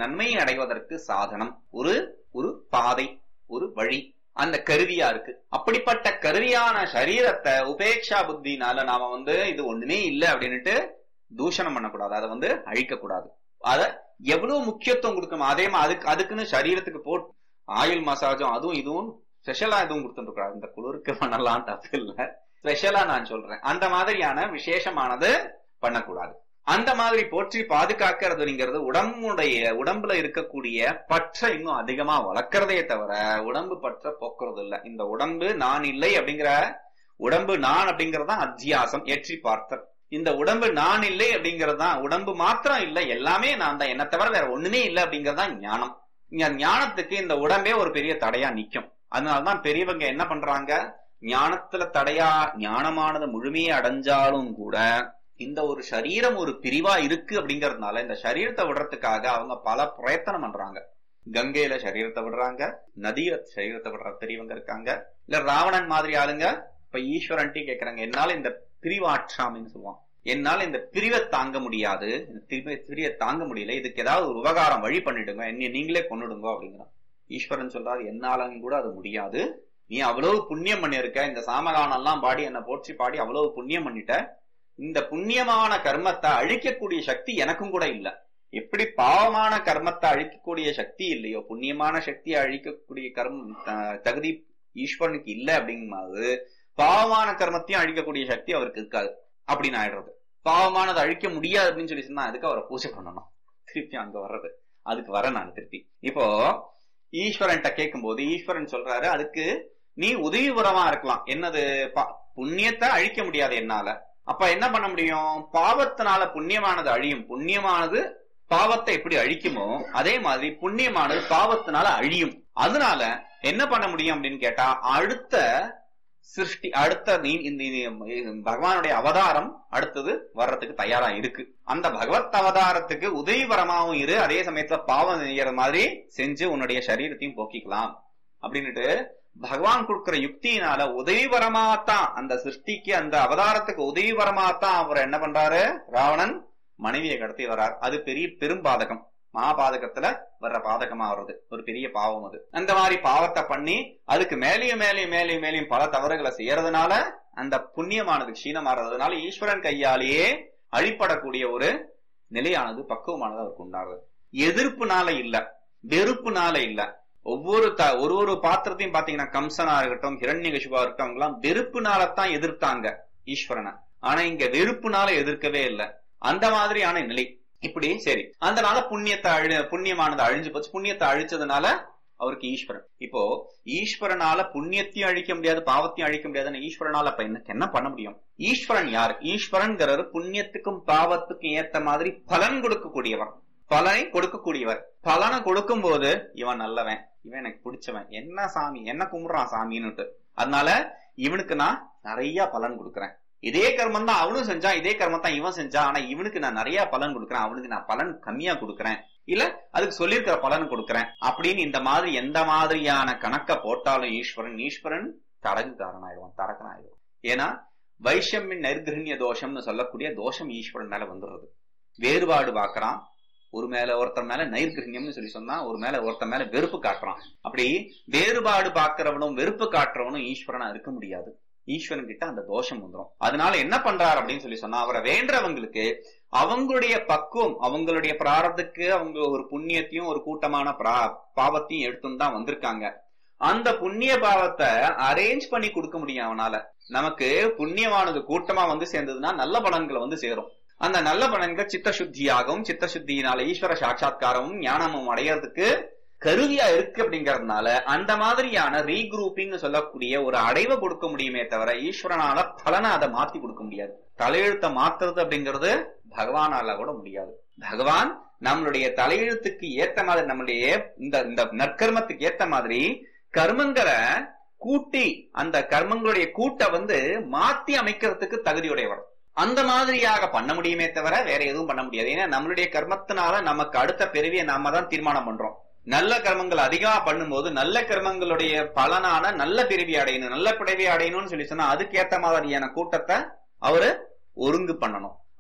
நன்மையை அடைவதற்கு சாதனம் ஒரு ஒரு பாதை ஒரு வழி அந்த கருவியா இருக்கு அப்படிப்பட்ட கருவியான சரீரத்தை உபேக்ஷா புத்தினால நாம வந்து இது ஒண்ணுமே இல்லை அப்படின்னுட்டு தூஷணம் பண்ணக்கூடாது அதை வந்து அழிக்க கூடாது அத எவ்வளவு முக்கியத்துவம் கொடுக்கணும் அதே மா- அதுக்கு அதுக்குன்னு சரீரத்துக்கு போட் ஆயில் மசாஜும் அதுவும் இதுவும் ஸ்பெஷலா எதுவும் கொடுத்துட்டு இந்த குளிருக்கு பண்ணலாம் தப்பு இல்ல ஸ்பெஷலா நான் சொல்றேன் அந்த மாதிரியான விசேஷமானது பண்ணக்கூடாது அந்த மாதிரி போற்றி பாதுகாக்கிறதுங்கிறது உடம்புடைய உடம்புல இருக்கக்கூடிய பற்ற இன்னும் அதிகமா வளர்க்கறதே தவிர உடம்பு பற்ற போக்குறது இல்ல இந்த உடம்பு நான் இல்லை அப்படிங்கிற உடம்பு நான் அப்படிங்கறது தான் அத்தியாசம் ஏற்றி பார்த்தல் இந்த உடம்பு நான் இல்லை அப்படிங்கிறது தான் உடம்பு மாத்திரம் இல்லை எல்லாமே நான் தான் என்ன தவிர வேற ஒண்ணுமே இல்லை அப்படிங்கிறது தான் ஞானம் இங்க ஞானத்துக்கு இந்த உடம்பே ஒரு பெரிய தடையா நிக்கும் அதனாலதான் பெரியவங்க என்ன பண்றாங்க ஞானத்துல தடையா ஞானமானது முழுமையை அடைஞ்சாலும் கூட இந்த ஒரு சரீரம் ஒரு பிரிவா இருக்கு அப்படிங்கறதுனால இந்த சரீரத்தை விடுறதுக்காக அவங்க பல பிரயத்தனம் பண்றாங்க கங்கையில சரீரத்தை விடுறாங்க நதியில சரீரத்தை விடுற பெரியவங்க இருக்காங்க இல்ல ராவணன் மாதிரி ஆளுங்க இப்ப ஈஸ்வரன்ட்டி கேக்குறாங்க என்னால இந்த பிரிவாற்றாமைன்னு சொல்லுவான் என்னால இந்த பிரிவை தாங்க முடியாது இந்த பிரிவை பிரிவை தாங்க முடியல இதுக்கு ஏதாவது ஒரு உபகாரம் வழி பண்ணிடுங்க என்னை நீங்களே கொன்னுடுங்க அப்படிங்கிறான் ஈஸ்வரன் சொல்றாரு என்னாலும் கூட அது முடியாது நீ அவ்வளவு புண்ணியம் பண்ணிருக்க இந்த சாமகானம் எல்லாம் பாடி என்னை போற்றி பாடி அவ்வளவு புண்ணியம் பண்ணிட்ட இந்த புண்ணியமான கர்மத்தை அழிக்கக்கூடிய சக்தி எனக்கும் கூட இல்ல எப்படி பாவமான கர்மத்தை அழிக்கக்கூடிய சக்தி இல்லையோ புண்ணியமான சக்தியை அழிக்கக்கூடிய கர்ம த- தகுதி ஈஸ்வரனுக்கு இல்ல அப்படிங்கும்போது பாவமான கர்மத்தையும் அழிக்கக்கூடிய சக்தி அவருக்கு இருக்காது அப்படின்னு ஆயிடுறது பாவமானது அழிக்க முடியாது அப்படின்னு சொல்லி சொன்னா அதுக்கு அவரை பூஜை பண்ணணும் திருப்பி அங்க வர்றது அதுக்கு வர நான் திருப்பி இப்போ ஈஸ்வரன்ட்ட கேட்கும்போது ஈஸ்வரன் சொல்றாரு அதுக்கு நீ உதவி உரமா இருக்கலாம் என்னது பா- புண்ணியத்தை அழிக்க முடியாது என்னால அப்ப என்ன பண்ண முடியும் பாவத்தினால புண்ணியமானது அழியும் புண்ணியமானது பாவத்தை எப்படி அழிக்குமோ அதே மாதிரி புண்ணியமானது பாவத்தினால அழியும் அதனால என்ன பண்ண முடியும் அப்படின்னு கேட்டா அடுத்த சிருஷ்டி அடுத்த நீ இந்த இந்த பகவானுடைய அவதாரம் அடுத்தது வர்றதுக்கு தயாரா இருக்கு அந்த பகவத் அவதாரத்துக்கு உதவிவரமாவும் இரு அதே சமயத்துல பாவம் செய்யற மாதிரி செஞ்சு உன்னுடைய சரீரத்தையும் போக்கிக்கலாம் அப்படின்னுட்டு பகவான் கொடுக்கிற யுக்தியினால உதவிவரமாத்தான் அந்த சிருஷ்டிக்கு அந்த அவதாரத்துக்கு உதவிவரமாத்தான் அவர் என்ன பண்றாரு ராவணன் மனைவியை கடத்தி வர்றார் அது பெரிய பெரும் பாதகம் மகாபாதகத்துல வர்ற பாதகமா வர்றது ஒரு பெரிய பாவம் அது அந்த மாதிரி பாவத்தை பண்ணி அதுக்கு மேலேயும் மேலேயும் மேலேயும் மேலேயும் பல தவறுகளை செய்யறதுனால அந்த புண்ணியமானது க்ஷீணமாறதுனால ஈஸ்வரன் கையாலேயே அழிப்படக்கூடிய ஒரு நிலையானது பக்குவமானது அவருக்கு உண்டாகுது எதிர்ப்புனால இல்ல வெறுப்புனால இல்ல ஒவ்வொரு த ஒரு ஒரு பாத்திரத்தையும் பாத்தீங்கன்னா கம்சனா இருக்கட்டும் ஹிரண்யகசிபா இருக்கட்டும் அவங்க எல்லாம் வெறுப்புனாலத்தான் எதிர்த்தாங்க ஈஸ்வரனை ஆனா இங்க வெறுப்புனால எதிர்க்கவே இல்லை அந்த மாதிரியான நிலை இப்படி சரி அதனால புண்ணியத்தை அழி புண்ணியமானது அழிஞ்சு போச்சு புண்ணியத்தை அழிச்சதுனால அவருக்கு ஈஸ்வரன் இப்போ ஈஸ்வரனால புண்ணியத்தையும் அழிக்க முடியாது பாவத்தையும் அழிக்க முடியாதுன்னு ஈஸ்வரனால அப்ப என்ன என்ன பண்ண முடியும் ஈஸ்வரன் யார் ஈஸ்வரன்கிறவர் புண்ணியத்துக்கும் பாவத்துக்கும் ஏத்த மாதிரி பலன் கொடுக்கக்கூடியவர் பலனை கொடுக்கக்கூடியவர் பலனை கொடுக்கும் போது இவன் நல்லவன் இவன் எனக்கு பிடிச்சவன் என்ன சாமி என்ன கும்பிடுறான் சாமின்னுட்டு அதனால இவனுக்கு நான் நிறைய பலன் கொடுக்கறேன் இதே கர்மம் தான் அவனும் செஞ்சான் இதே கர்மம் தான் இவன் செஞ்சான் ஆனா இவனுக்கு நான் நிறைய பலன் கொடுக்கறேன் அவனுக்கு நான் பலன் கம்மியா கொடுக்கறேன் இல்ல அதுக்கு சொல்லியிருக்கிற பலன் கொடுக்கறேன் அப்படின்னு இந்த மாதிரி எந்த மாதிரியான கணக்க போட்டாலும் ஈஸ்வரன் ஈஸ்வரன் தடங்குக்காரன் ஆயிடுவான் தரக்கன் ஆயிடுவான் ஏன்னா வைஷமின் நைர்கிரண்ய தோஷம்னு சொல்லக்கூடிய தோஷம் ஈஸ்வரன் மேல வந்துடுறது வேறுபாடு பார்க்கறான் ஒரு மேல ஒருத்தர் மேல நைர்கிரண்யம்னு சொல்லி சொன்னா ஒரு மேல ஒருத்தர் மேல வெறுப்பு காட்டுறான் அப்படி வேறுபாடு பார்க்கிறவனும் வெறுப்பு காட்டுறவனும் ஈஸ்வரனா இருக்க முடியாது ஈஸ்வரன் கிட்ட அந்த தோஷம் வந்துடும் அதனால என்ன பண்றாரு அப்படின்னு சொல்லி சொன்னா அவரை வேண்டவங்களுக்கு அவங்களுடைய பக்குவம் அவங்களுடைய பிராரத்துக்கு அவங்க ஒரு புண்ணியத்தையும் ஒரு கூட்டமான பிரா- பாவத்தையும் எடுத்துன்னு தான் வந்திருக்காங்க அந்த புண்ணிய பாவத்தை அரேஞ்ச் பண்ணி கொடுக்க முடியும் அவனால நமக்கு புண்ணியமானது கூட்டமா வந்து சேர்ந்ததுன்னா நல்ல பலன்களை வந்து சேரும் அந்த நல்ல பலன்கள் சித்த சுத்தியாகவும் சித்த சுத்தியினால ஈஸ்வர சாட்சா்காரமும் ஞானமும் அடையறதுக்கு கருவியா இருக்கு அப்படிங்கறதுனால அந்த மாதிரியான ரீக்ரூப்பிங் சொல்லக்கூடிய ஒரு அடைவை கொடுக்க முடியுமே தவிர ஈஸ்வரனால பலனை அதை மாத்தி கொடுக்க முடியாது தலையெழுத்தை மாத்துறது அப்படிங்கிறது பகவானால கூட முடியாது பகவான் நம்மளுடைய தலையெழுத்துக்கு ஏத்த மாதிரி நம்மளுடைய இந்த இந்த நற்கர்மத்துக்கு ஏத்த மாதிரி கர்மங்களை கூட்டி அந்த கர்மங்களுடைய கூட்டை வந்து மாத்தி அமைக்கிறதுக்கு தகுதியுடையவர் அந்த மாதிரியாக பண்ண முடியுமே தவிர வேற எதுவும் பண்ண முடியாது ஏன்னா நம்மளுடைய கர்மத்தினால நமக்கு அடுத்த பிறவியை நாம தான் தீர்மானம் பண்றோம் நல்ல கர்மங்கள் அதிகமா பண்ணும்போது நல்ல கர்மங்களுடைய பலனான நல்ல பிறவி அடையணும் நல்ல பிறவி அடையணும்னு சொல்லி சொன்னா அதுக்கேத்த மாதிரியான கூட்டத்தை அவரு ஒருங்கு பண்ணணும்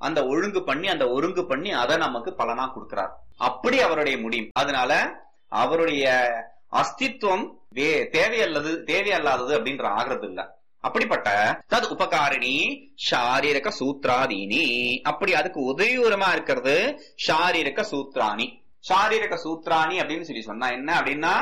அந்த ஒழுங்கு பண்ணி அந்த ஒருங்கு பண்ணி அதை நமக்கு பலனா கொடுக்கிறார் அப்படி அவருடைய முடியும் அதனால அவருடைய அஸ்தித்வம் வே- தேவையல்லது தேவையல்லாதது அப்படின்ற ஆகிறது இல்ல அப்படிப்பட்ட தது உபகாரிணி ஷாரீரக சூத்ராதீனி அப்படி அதுக்கு உதவிகரமா இருக்கிறது ஷாரீரக சூத்ராணி ஷாரீரக சூத்ராணி அப்படின்னு சொல்லி சொன்னா என்ன அப்படின்னா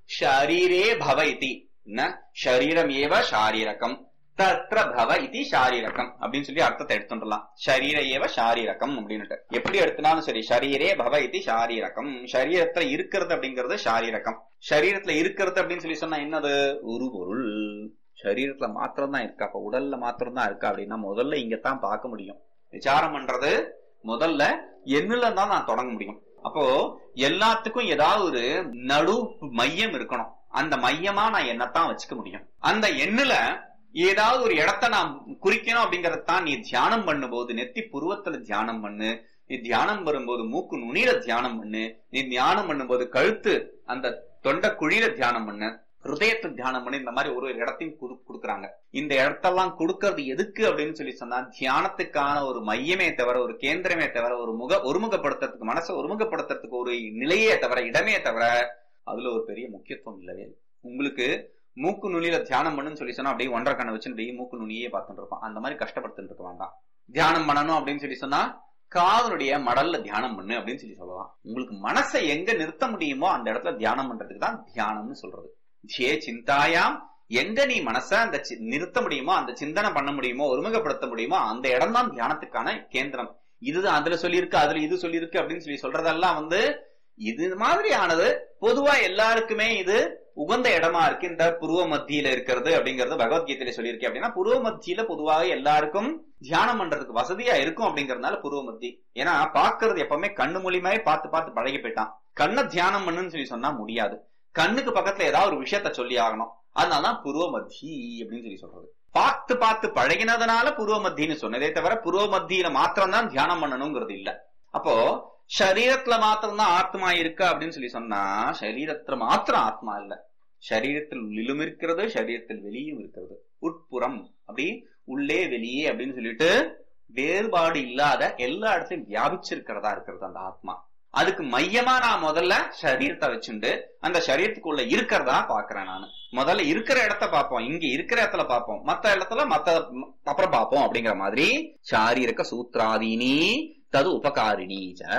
ஷரீரே பவ இதி என்ன ஷரீரம் ஏவ ஷாரீரகம் தத்ர பவ இதி ஷாரீரகம் அப்படின்னு சொல்லி அர்த்தத்தை எடுத்துடலாம் ஷரீர ஏவ ஷாரீரகம் அப்படின்னுட்டு எப்படி எடுத்தினாலும் சரி ஷரீரே பவ இதி ஷாரீரகம் ஷரீரத்துல இருக்கிறது அப்படிங்கிறது ஷாரீரகம் ஷரீரத்துல இருக்கிறது அப்படின்னு சொல்லி சொன்னா என்னது ஒரு பொருள் சரீரத்துல மாத்திரம் தான் இருக்கா அப்ப உடல்ல மாத்திரம் தான் இருக்கா அப்படின்னா முதல்ல இங்கதான் பார்க்க முடியும் விசாரம் பண்றது முதல்ல என்னுல தான் நான் தொடங்க முடியும் அப்போ எல்லாத்துக்கும் ஏதாவது ஒரு நடு மையம் இருக்கணும் அந்த மையமா நான் என்னத்தான் வச்சுக்க முடியும் அந்த எண்ணுல ஏதாவது ஒரு இடத்த நான் குறிக்கணும் அப்படிங்கறத தான் நீ தியானம் பண்ணும்போது நெத்தி புருவத்துல தியானம் பண்ணு நீ தியானம் வரும்போது மூக்கு நுனியில தியானம் பண்ணு நீ தியானம் பண்ணும்போது கழுத்து அந்த தொண்டை குழியில தியானம் பண்ணு ஹிருதயத்தை தியானம் பண்ணி இந்த மாதிரி ஒரு ஒரு இடத்தையும் குடு- கொடுக்கறாங்க இந்த இடத்தெல்லாம் கொடுக்கறது எதுக்கு அப்படின்னு சொல்லி சொன்னா தியானத்துக்கான ஒரு மையமே தவிர ஒரு கேந்திரமே தவிர ஒரு முக ஒருமுகப்படுத்துறதுக்கு மனசை ஒருமுகப்படுத்துறதுக்கு ஒரு நிலையே தவிர இடமே தவிர அதுல ஒரு பெரிய முக்கியத்துவம் இல்லவே இல்லை உங்களுக்கு மூக்கு நுனியில தியானம் பண்ணுன்னு சொல்லி சொன்னா அப்படியே ஒன்றரை கண்ணை வச்சு அப்படியே மூக்கு நுனியே பார்த்துட்டு இருப்பான் அந்த மாதிரி கஷ்டப்படுத்திட்டு இருக்க வேண்டாம் தியானம் பண்ணணும் அப்படின்னு சொல்லி சொன்னா காதனுடைய மடல்ல தியானம் பண்ணு அப்படின்னு சொல்லி சொல்லலாம் உங்களுக்கு மனசை எங்க நிறுத்த முடியுமோ அந்த இடத்துல தியானம் பண்றதுக்கு தான் தியானம்னு சொல்றது ஜே சிந்தாயாம் எங்க நீ மனச அந்த சி- நிறுத்த முடியுமோ அந்த சிந்தனை பண்ண முடியுமோ ஒருமுகப்படுத்த முடியுமோ அந்த இடம் தான் தியானத்துக்கான கேந்திரம் இதுதான் அதுல சொல்லியிருக்கு அதுல இது சொல்லியிருக்கு அப்படின்னு சொல்லி சொல்றதெல்லாம் வந்து இது மாதிரியானது பொதுவா எல்லாருக்குமே இது உகந்த இடமா இருக்கு இந்த புருவ மத்தியில இருக்கிறது அப்படிங்கறது பகவத்கீதையில சொல்லியிருக்கேன் அப்படின்னா புருவ மத்தியில பொதுவாக எல்லாருக்கும் தியானம் பண்றதுக்கு வசதியா இருக்கும் அப்படிங்கறதுனால புருவ மத்தி ஏன்னா பாக்குறது எப்பவுமே கண்ணு மூலியமாவே பார்த்து பார்த்து பழகி போயிட்டான் கண்ணை தியானம் பண்ணுன்னு சொல்லி சொன்னா முடியாது கண்ணுக்கு பக்கத்துல ஏதாவது ஒரு விஷயத்த சொல்லி ஆகணும் அதனாலதான் புருவ மத்தி அப்படின்னு சொல்லி சொல்றது பார்த்து பார்த்து பழகினதுனால புருவ மத்தின்னு சொன்னதே தவிர புருவ மத்தியில மாத்திரம் தான் தியானம் பண்ணணுங்கிறது இல்ல அப்போ சரீரத்துல மாத்திரம் தான் ஆத்மா இருக்கு அப்படின்னு சொல்லி சொன்னா சரீரத்துல மாத்திரம் ஆத்மா இல்ல சரீரத்தில் உள்ளிலும் இருக்கிறது சரீரத்தில் வெளியும் இருக்கிறது உட்புறம் அப்படி உள்ளே வெளியே அப்படின்னு சொல்லிட்டு வேறுபாடு இல்லாத எல்லா இடத்துலயும் வியாபிச்சிருக்கிறதா இருக்கிறது அந்த ஆத்மா அதுக்கு மையமா நான் முதல்ல சரீரத்தை வச்சுண்டு அந்த சரீரத்துக்குள்ள இருக்கிறதா பாக்குறேன் நான் முதல்ல இருக்கிற இடத்த பார்ப்போம் இங்க இருக்கிற இடத்துல பார்ப்போம் மத்த இடத்துல மத்த அப்புறம் பார்ப்போம் அப்படிங்கிற மாதிரி சாரீரக சூத்ராதீனி தது உபகாரிணி ச.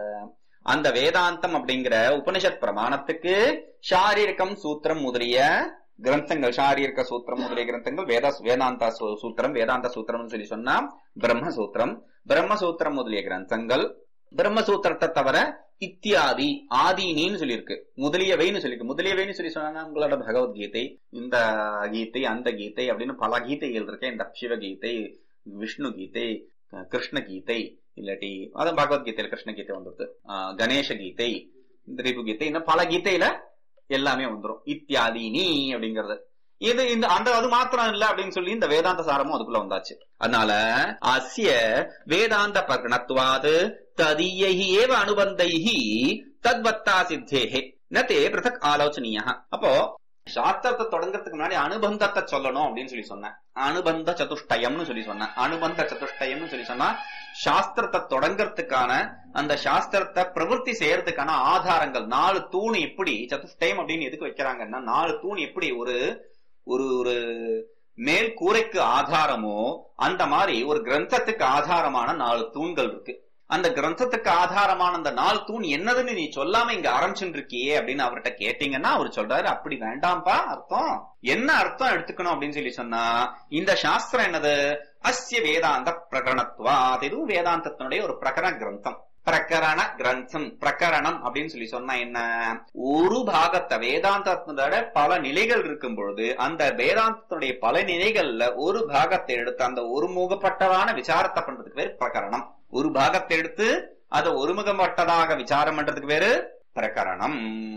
அந்த வேதாந்தம் அப்படிங்கிற உபனிஷத் பிரமாணத்துக்கு சாரீரகம் சூத்திரம் முதலிய கிரந்தங்கள் சாரீரக சூத்திரம் முதலிய கிரந்தங்கள் வேத வேதாந்த சூ- சூத்திரம் வேதாந்த சூத்திரம்னு சொல்லி சொன்னா பிரம்மசூத்திரம் பிரம்மசூத்திரம் முதலிய கிரந்தங்கள் பிரம்மசூத்திரத்தை தவிர இத்தியாதி ஆதீனின்னு சொல்லியிருக்கு முதலியவைன்னு சொல்லியிருக்கு முதலியவைன்னு சொல்லி சொன்னா உங்களோட பகவத்கீதை இந்த கீதை அந்த கீதை அப்படின்னு பல கீதைகள் இருக்கு இந்த சிவகீதை விஷ்ணு கீதை அஹ் கிருஷ்ண கீதை இல்லாட்டி அதான் பகவத்கீதையில கிருஷ்ண கீதை வந்துருது ஆஹ் கணேச கீதை இந்த ரிபு கீதை இன்னும் பல கீதையில எல்லாமே வந்துரும் இத்தியாதீனி அப்படிங்கிறது இது இந்த அந்த அது மாத்திரம் இல்ல அப்படின்னு சொல்லி இந்த வேதாந்த சாரமும் அதுக்குள்ள வந்தாச்சு அதனால அஸ்ய வேதாந்த பிரகணத்வாது ததீயைஹி ஏவ அனுபந்தைஹி தத்வத்தா சித்தேஹே நதே பிருதக் ஆலோசனீய அப்போ சாஸ்திரத்தை தொடங்குறதுக்கு முன்னாடி அனுபந்தத்தை சொல்லணும் அப்படின்னு சொல்லி சொன்னேன் அனுபந்த சதுஷ்டயம்னு சொல்லி சொன்னேன் அனுபந்த சதுஷ்டயம்னு சொல்லி சொன்னா சாஸ்திரத்தை தொடங்கறதுக்கான அந்த சாஸ்திரத்தை பிரவൃத்தி செய்யறதுக்கான ஆதாரங்கள் நாலு தூண் எப்படி சதுஷ்டயம் அப்படின்னு எதுக்கு வைக்கிறாங்கன்னா நாலு தூண் எப்படி ஒரு ஒரு ஒரு மேல் கூரைக்கு ஆதாரமோ அந்த மாதிரி ஒரு கிரந்தத்துக்கு ஆதாரமான நாலு தூண்கள் இருக்கு அந்த கிரந்தத்துக்கு ஆதாரமான அந்த நாலு தூண் என்னதுன்னு நீ சொல்லாம இங்க ஆரம்பிச்சுட்டு இருக்கியே அப்படின்னு அவர்கிட்ட கேட்டீங்கன்னா அவர் சொல்றாரு அப்படி வேண்டாம்ப்பா அர்த்தம் என்ன அர்த்தம் எடுத்துக்கணும் அப்படின்னு சொல்லி சொன்னா இந்த சாஸ்திரம் என்னது அஸ்ய வேதாந்த பிரகரணத்துவா அது இதுவும் வேதாந்தத்தினுடைய ஒரு பிரகரண கிரந்தம் பிரகரண கிரந்தம் பிரகரணம் அப்படின்னு சொல்லி சொன்னா என்ன ஒரு பாகத்தை வேதாந்தத்தினோட பல நிலைகள் இருக்கும் பொழுது அந்த வேதாந்தத்தினுடைய பல நிலைகள்ல ஒரு பாகத்தை எடுத்து அந்த ஒருமுகப்பட்டதான விசாரத்தை பண்றதுக்கு பேர் பிரகரணம் ஒரு பாகத்தை எடுத்து அதை ஒருமுகப்பட்டதாக விசாரம் பண்றதுக்கு பேரு பிரகரணம்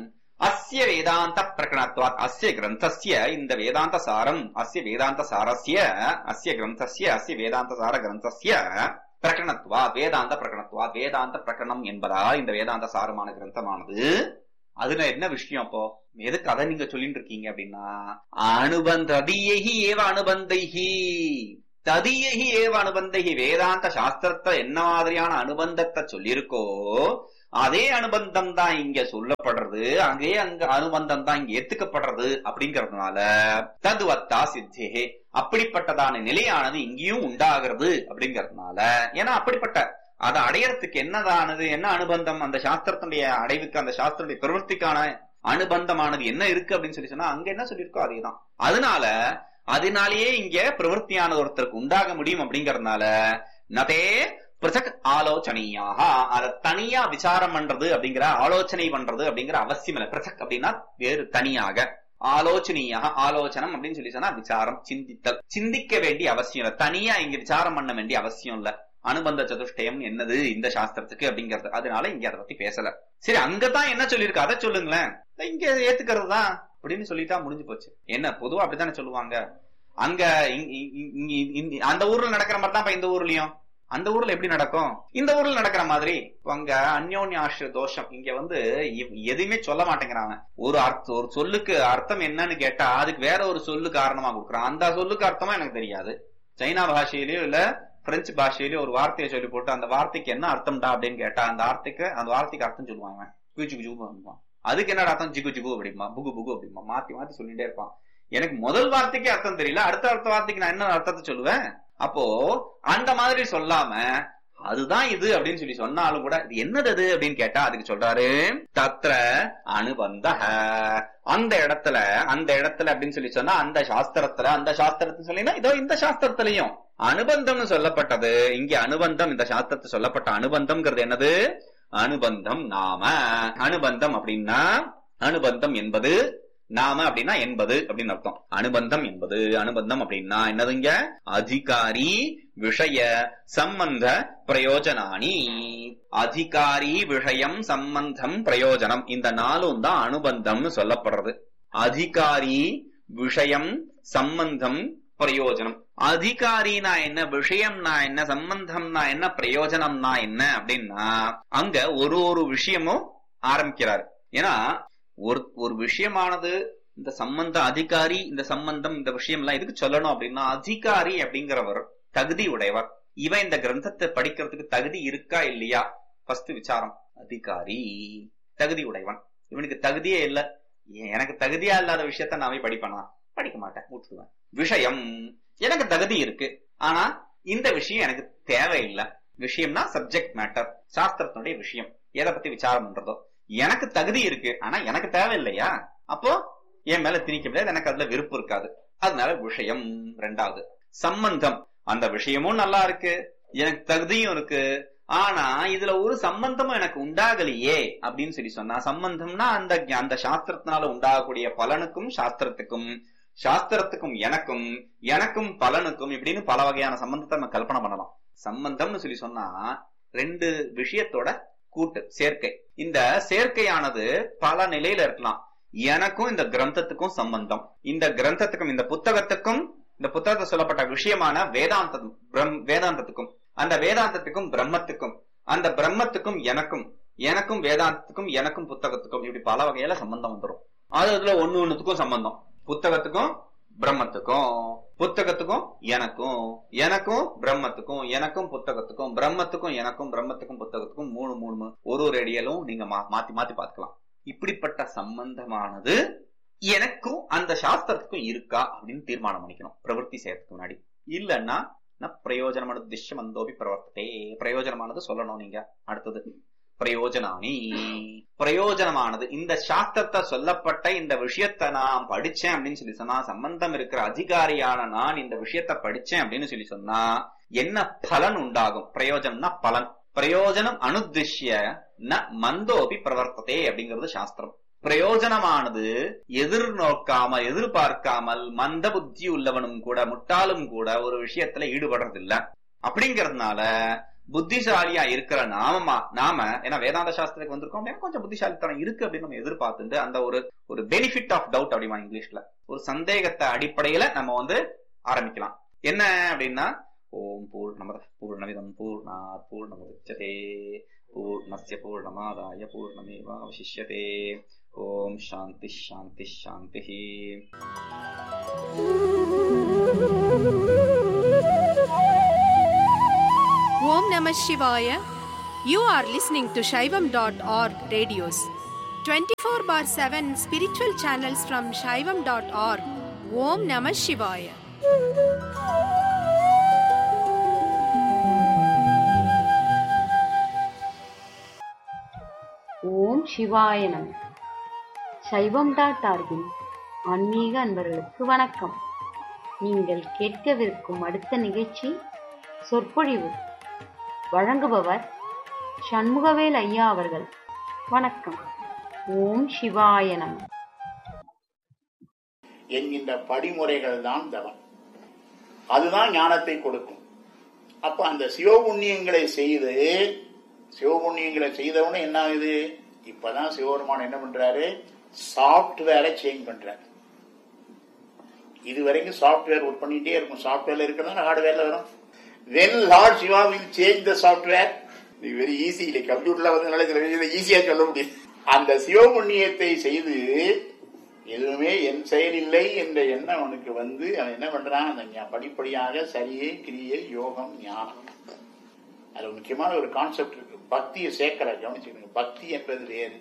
அஸ்ய வேதாந்த பிரகரணத்வாத் அஸ்ய கிரந்தஸ்ய இந்த வேதாந்த சாரம் அஸ்ய வேதாந்த சாரஸ்ய அஸ்ய கிரந்தஸ்ய அஸ்ய வேதாந்த சார கிரந்தஸ்ய பிரகரணத்வா வேதாந்த பிரகரணத்வா வேதாந்த பிரகரணம் என்பதால் இந்த வேதாந்த சாரமான கிரந்தமானது அதுல என்ன விஷயம் அப்போ எதுக்கு அதை நீங்க சொல்லிட்டு இருக்கீங்க அப்படின்னா அனுபந்த அதியகி ஏவ அனுபந்தைஹி ததியகி ஏவ அனுபந்தகி வேதாந்த சாஸ்திரத்தை என்ன மாதிரியான அனுபந்தத்தை சொல்லியிருக்கோ அதே அனுபந்தம் தான் இங்க சொல்லப்படுறது அங்கே அங்க அனுபந்தம் தான் இங்க ஏத்துக்கப்படுறது அப்படிங்கறதுனால ததுவத்தா சித்தே அப்படிப்பட்டதான நிலையானது இங்கேயும் உண்டாகிறது அப்படிங்கறதுனால ஏன்னா அப்படிப்பட்ட அதை அடையறதுக்கு என்னதானது என்ன அனுபந்தம் அந்த சாஸ்திரத்தினுடைய அடைவுக்கு அந்த சாஸ்திரத்துடைய பிரவൃத்திக்கான அனுபந்தமானது என்ன இருக்கு அப்படின்னு சொல்லி சொன்னா அங்க என்ன சொல்லியிருக்கோ அதேதான் அதனால அதனாலேயே இங்க பிரவൃத்தியான ஒருத்தருக்கு உண்டாக முடியும் அப்படிங்கறதுனால நதே பிரசக் ஆலோசனையாக அதை தனியா விசாரம் பண்றது அப்படிங்கிற ஆலோசனை பண்றது அப்படிங்கிற அவசியம் இல்லை பிரசக் அப்படின்னா வேறு தனியாக ஆலோசனையாக ஆலோசனம் அப்படின்னு சொல்லி சொன்னா விசாரம் சிந்தித்தல் சிந்திக்க வேண்டிய அவசியம் இல்லை தனியா இங்க விசாரம் பண்ண வேண்டிய அவசியம் இல்ல அனுபந்த சதுஷ்டயம் என்னது இந்த சாஸ்திரத்துக்கு அப்படிங்கறது அதனால இங்க அதை பத்தி பேசல சரி அங்கதான் என்ன சொல்லியிருக்கு அதை சொல்லுங்களேன் இங்க ஏத்துக்கிறது தான் அப்படின்னு சொல்லிட்டா முடிஞ்சு போச்சு என்ன பொதுவா அப்படித்தானே சொல்லுவாங்க அங்க அந்த ஊர்ல நடக்கிற மாதிரி தான் இந்த ஊர்லயும் அந்த ஊர்ல எப்படி நடக்கும் இந்த ஊர்ல நடக்கிற மாதிரி அங்க அந்யோன்யாஷ்ட தோஷம் இங்க வந்து எதுவுமே சொல்ல மாட்டேங்கிறாங்க ஒரு அர்த்தம் ஒரு சொல்லுக்கு அர்த்தம் என்னன்னு கேட்டா அதுக்கு வேற ஒரு சொல்லு காரணமா கொடுக்குறான் அந்த சொல்லுக்கு அர்த்தமா எனக்கு தெரியாது சைனா பாஷையிலயோ இல்ல பிரெஞ்சு பாஷையிலயோ ஒரு வார்த்தையை சொல்லி போட்டு அந்த வார்த்தைக்கு என்ன அர்த்தம்டா அப்படின்னு கேட்டா அந்த வார்த்தைக்கு அந்த வார்த்தைக்கு அர்த்தம் சொல்லுவாங்க குஜு குஜு அதுக்கு என்ன அர்த்தம் ஜிகு ஜிகு அப்படிமா புகு புகு அப்படிமா மாத்தி மாத்தி சொல்லிட்டே இருப்பான் எனக்கு முதல் வார்த்தைக்கே அர்த்தம் தெரியல அடுத்த அடுத்த வார்த்தைக்கு நான் என்ன அர்த்தத்தை சொல்லுவேன் அப்போ அந்த மாதிரி சொல்லாம அதுதான் இது அப்படின்னு சொல்லி சொன்னாலும் கூட இது என்னது அது அப்படின்னு கேட்டா அதுக்கு சொல்றாரு தத்ர அனுபந்த அந்த இடத்துல அந்த இடத்துல அப்படின்னு சொல்லி சொன்னா அந்த சாஸ்திரத்துல அந்த சாஸ்திரத்தை சொல்லினா இதோ இந்த சாஸ்திரத்திலையும் அனுபந்தம்னு சொல்லப்பட்டது இங்க அனுபந்தம் இந்த சாஸ்திரத்தை சொல்லப்பட்ட அனுபந்தம்ங்கிறது என்னது அனுபந்தம் நாம அனுபந்தம் அப்படின்னா அனுபந்தம் என்பது நாம அப்படின்னா என்பது அப்படின்னு அர்த்தம் அனுபந்தம் என்பது அனுபந்தம் அப்படின்னா என்னதுங்க அதிகாரி விஷய சம்பந்த பிரயோஜனானி அதிகாரி விஷயம் சம்பந்தம் பிரயோஜனம் இந்த நாலும் தான் அனுபந்தம்னு சொல்லப்படுறது அதிகாரி விஷயம் சம்பந்தம் பிரயோஜனம் அதிகாரினா என்ன விஷயம்னா என்ன சம்பந்தம்னா என்ன பிரயோஜனம்னா என்ன அப்படின்னா அங்க ஒரு ஒரு விஷயமும் ஆரம்பிக்கிறார் ஏன்னா ஒரு ஒரு விஷயமானது இந்த சம்பந்த அதிகாரி இந்த சம்பந்தம் இந்த விஷயம் எல்லாம் எதுக்கு சொல்லணும் அப்படின்னா அதிகாரி அப்படிங்கிறவர் தகுதி உடையவர் இவன் இந்த கிரந்தத்தை படிக்கிறதுக்கு தகுதி இருக்கா இல்லையா ஃபர்ஸ்ட் விசாரம் அதிகாரி தகுதி உடையவன் இவனுக்கு தகுதியே இல்ல எனக்கு தகுதியா இல்லாத விஷயத்த நான் போய் படிப்பேனா படிக்க மாட்டேன் விட்டுடுவேன் விஷயம் எனக்கு தகுதி இருக்கு ஆனா இந்த விஷயம் எனக்கு தேவையில்லை விஷயம்னா சப்ஜெக்ட் மேட்டர் சாஸ்திரத்தினுடைய விஷயம் எதை பத்தி விசாரம் பண்றதோ எனக்கு தகுதி இருக்கு ஆனா எனக்கு தேவையில்லையா அப்போ என் மேல திணிக்க முடியாது எனக்கு அதுல விருப்பம் இருக்காது அதனால விஷயம் ரெண்டாவது சம்பந்தம் அந்த விஷயமும் நல்லா இருக்கு எனக்கு தகுதியும் இருக்கு ஆனா இதுல ஒரு சம்பந்தமும் எனக்கு உண்டாகலையே அப்படின்னு சொல்லி சொன்னா சம்பந்தம்னா அந்த அந்த சாஸ்திரத்தினால உண்டாகக்கூடிய பலனுக்கும் சாஸ்திரத்துக்கும் சாஸ்திரத்துக்கும் எனக்கும் எனக்கும் பலனுக்கும் இப்படின்னு பல வகையான சம்பந்தத்தை நம்ம கல்பனை பண்ணலாம் சம்பந்தம்னு சொல்லி சொன்னா ரெண்டு விஷயத்தோட கூட்டு சேர்க்கை இந்த சேர்க்கையானது பல நிலையில இருக்கலாம் எனக்கும் இந்த கிரந்தத்துக்கும் சம்பந்தம் இந்த கிரந்தத்துக்கும் இந்த புத்தகத்துக்கும் இந்த புத்தகத்தில் சொல்லப்பட்ட விஷயமான வேதாந்தம் வேதாந்தத்துக்கும் அந்த வேதாந்தத்துக்கும் பிரம்மத்துக்கும் அந்த பிரம்மத்துக்கும் எனக்கும் எனக்கும் வேதாந்தத்துக்கும் எனக்கும் புத்தகத்துக்கும் இப்படி பல வகையில சம்பந்தம் வந்துடும் அது அதுல ஒண்ணு ஒண்ணுத்துக்கும் சம்பந்தம் புத்தகத்துக்கும் பிரம்மத்துக்கும் புத்தகத்துக்கும் எனக்கும் எனக்கும் பிரம்மத்துக்கும் எனக்கும் புத்தகத்துக்கும் பிரம்மத்துக்கும் எனக்கும் பிரம்மத்துக்கும் புத்தகத்துக்கும் மூணு மூணு ஒரு ஒரு அடியலும் நீங்க மாத்தி மாத்தி பாத்துக்கலாம் இப்படிப்பட்ட சம்பந்தமானது எனக்கும் அந்த சாஸ்திரத்துக்கும் இருக்கா அப்படின்னு தீர்மானம் பண்ணிக்கணும் பிரவருத்தி செய்யறதுக்கு முன்னாடி இல்லைன்னா பிரயோஜனமானது திஷ்யமந்தோபி பிரவர்த்தே பிரயோஜனமானது சொல்லணும் நீங்க அடுத்தது பிரயோஜனானி பிரயோஜனமானது இந்த சாஸ்திரத்தை சொல்லப்பட்ட இந்த விஷயத்தை நான் படிச்சேன் அப்படின்னு சொல்லி சொன்னா சம்பந்தம் இருக்கிற அதிகாரியான நான் இந்த விஷயத்த படிச்சேன் அப்படின்னு சொல்லி சொன்னா என்ன பலன் உண்டாகும் பிரயோஜனம்னா பலன் பிரயோஜனம் அனுதிஷ்ய ந மந்தோபி பிரவர்த்ததே அப்படிங்கிறது சாஸ்திரம் பிரயோஜனமானது எதிர்நோக்காம எதிர்பார்க்காமல் மந்த புத்தி உள்ளவனும் கூட முட்டாளும் கூட ஒரு விஷயத்துல ஈடுபடுறதில்ல அப்படிங்கறதுனால புத்திசாலியா இருக்கிற நாம நாம ஏன்னா வேதாந்த சாஸ்திரத்துக்கு வந்திருக்கோம் அப்படின்னா கொஞ்சம் புத்திசாலித்தனம் இருக்கு அப்படின்னு நம்ம எதிர்பார்த்து அந்த ஒரு ஒரு பெனிஃபிட் ஆஃப் டவுட் அப்படிமா இங்கிலீஷ்ல ஒரு சந்தேகத்தை அடிப்படையில நம்ம வந்து ஆரம்பிக்கலாம் என்ன அப்படின்னா ஓம் பூர்ணமத பூர்ணமிதம் பூர்ணாத் பூர்ணமுதச்சதே பூர்ணஸ்ய பூர்ணமாதாய பூர்ணமேவாவசிஷ்யதே ஓம் சாந்தி சாந்தி சாந்தி Om Namah Shivaya. You are listening to Shaivam.org radios. 24 bar 7 spiritual channels from Shaivam.org. Om Namah Shivaya. ஓம் சிவாய நம சைவம் டாட் ஆர்கின் ஆன்மீக அன்பர்களுக்கு வணக்கம் நீங்கள் கேட்கவிருக்கும் அடுத்த நிகழ்ச்சி சொற்பொழிவு வழங்குபவர் சண்முகவேல் ஐயா அவர்கள் வணக்கம் ஓம் சிவாய நம என்கின்ற படிமுறைகள் தான் தவம் அதுதான் ஞானத்தை கொடுக்கும் அப்ப அந்த சிவபுண்ணியங்களை செய்து சிவபுண்ணியங்களை செய்தவனே என்ன ஆகுது இப்பதான் சிவபெருமான் என்ன பண்றாரு சாப்ட்வேரை சேஞ்ச் பண்றாரு இது வரைக்கும் சாப்ட்வேர் ஒர்க் பண்ணிட்டே இருக்கும் சாப்ட்வேர்ல இருக்கிறதா ஹார்ட்வேர்ல வரும் when Lord Shiva will change the software இது வெரி ஈஸி இல்லை கம்ப்யூட்டர்ல வந்து நல்ல சில விஷயத்தை ஈஸியா சொல்ல முடியும் அந்த சிவபுண்ணியத்தை செய்து எதுவுமே என் செயல் இல்லை என்ற எண்ணம் அவனுக்கு வந்து அவன் என்ன பண்றான் அந்த ஞா- படிப்படியாக சரியை கிரியை யோகம் ஞானம் அது முக்கியமான ஒரு கான்செப்ட் இருக்கு பக்தியை சேர்க்கிற கவனிச்சுக்கணும் பக்தி என்பது வேறு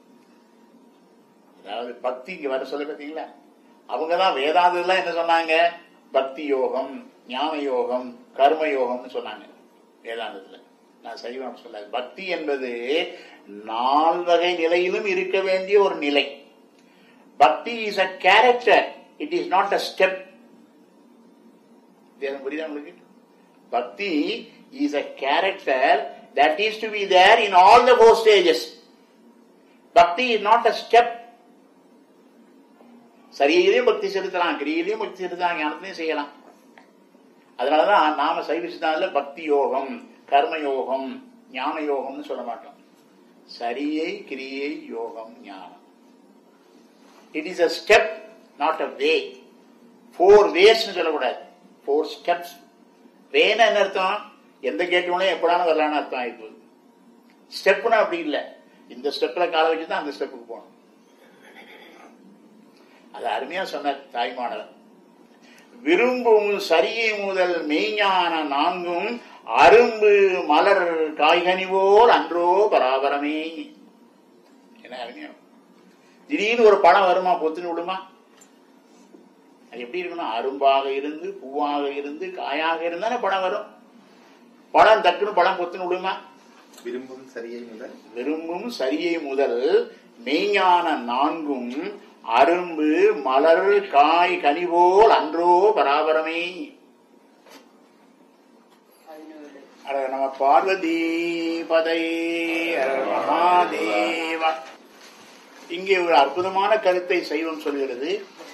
அதாவது பக்தி இங்க வர சொல்ல பார்த்தீங்களா அவங்கதான் வேதாந்தெல்லாம் என்ன சொன்னாங்க பக்தி யோகம் ஞான யோகம் கர்ம யோகம்னு சொன்னாங்க வேதாந்தத்துல நான் சைவம் சொல்ல பக்தி என்பது நால்வகை நிலையிலும் இருக்க வேண்டிய ஒரு நிலை bhakti is a character it is not a step புரியுதா உங்களுக்கு bhakti is a character that is to be there in all the four stages bhakti is not a step சரியிலையும் பக்தி செலுத்தலாம் கிரியிலையும் பக்தி செலுத்தலாம் ஞானத்திலையும் செய்யலாம் அதனாலதான் நாம சைவ சித்தாந்தத்துல பக்தி யோகம் கர்ம யோகம் ஞான யோகம்னு சொல்ல மாட்டோம் சரியை கிரியை யோகம் ஞானம் it is a step not a way four ways சொல்லக்கூடாது ஃபோர் ஸ்டெப்ஸ் வேன என்ன அர்த்தம் எந்த கேட்டு எப்படான வரலான்னு அர்த்தம் ஆயிடுது ஸ்டெப்னா அப்படி இல்லை இந்த ஸ்டெப்ல காலை வச்சு தான் அந்த ஸ்டெப்புக்கு போகணும் அது அருமையா சொன்னார் தாய்மானவர் விரும்பும் சரியை முதல் மெய்ஞான நான்கும் அரும்பு மலர் காய்கனி போல் அன்றோ பராபரமே என்ன அருமையா திடீர்னு ஒரு பழம் வருமா பொத்துன்னு விடுமா அது எப்படி இருக்கணும் அரும்பாக இருந்து பூவாக இருந்து காயாக இருந்தானே பழம் வரும் பழம் தட்டுன்னு பழம் பொத்துன்னு விடுமா விரும்பும் சரியை முதல் விரும்பும் சரியை முதல் மெய்ஞான நான்கும் அரும்பு மலர் காய் கனி போல் அன்றோ பராபரமே அட நம பார்வதி பதை மகாதேவா இங்கே ஒரு அற்புதமான கருத்தை சைவம் சொல்கிறது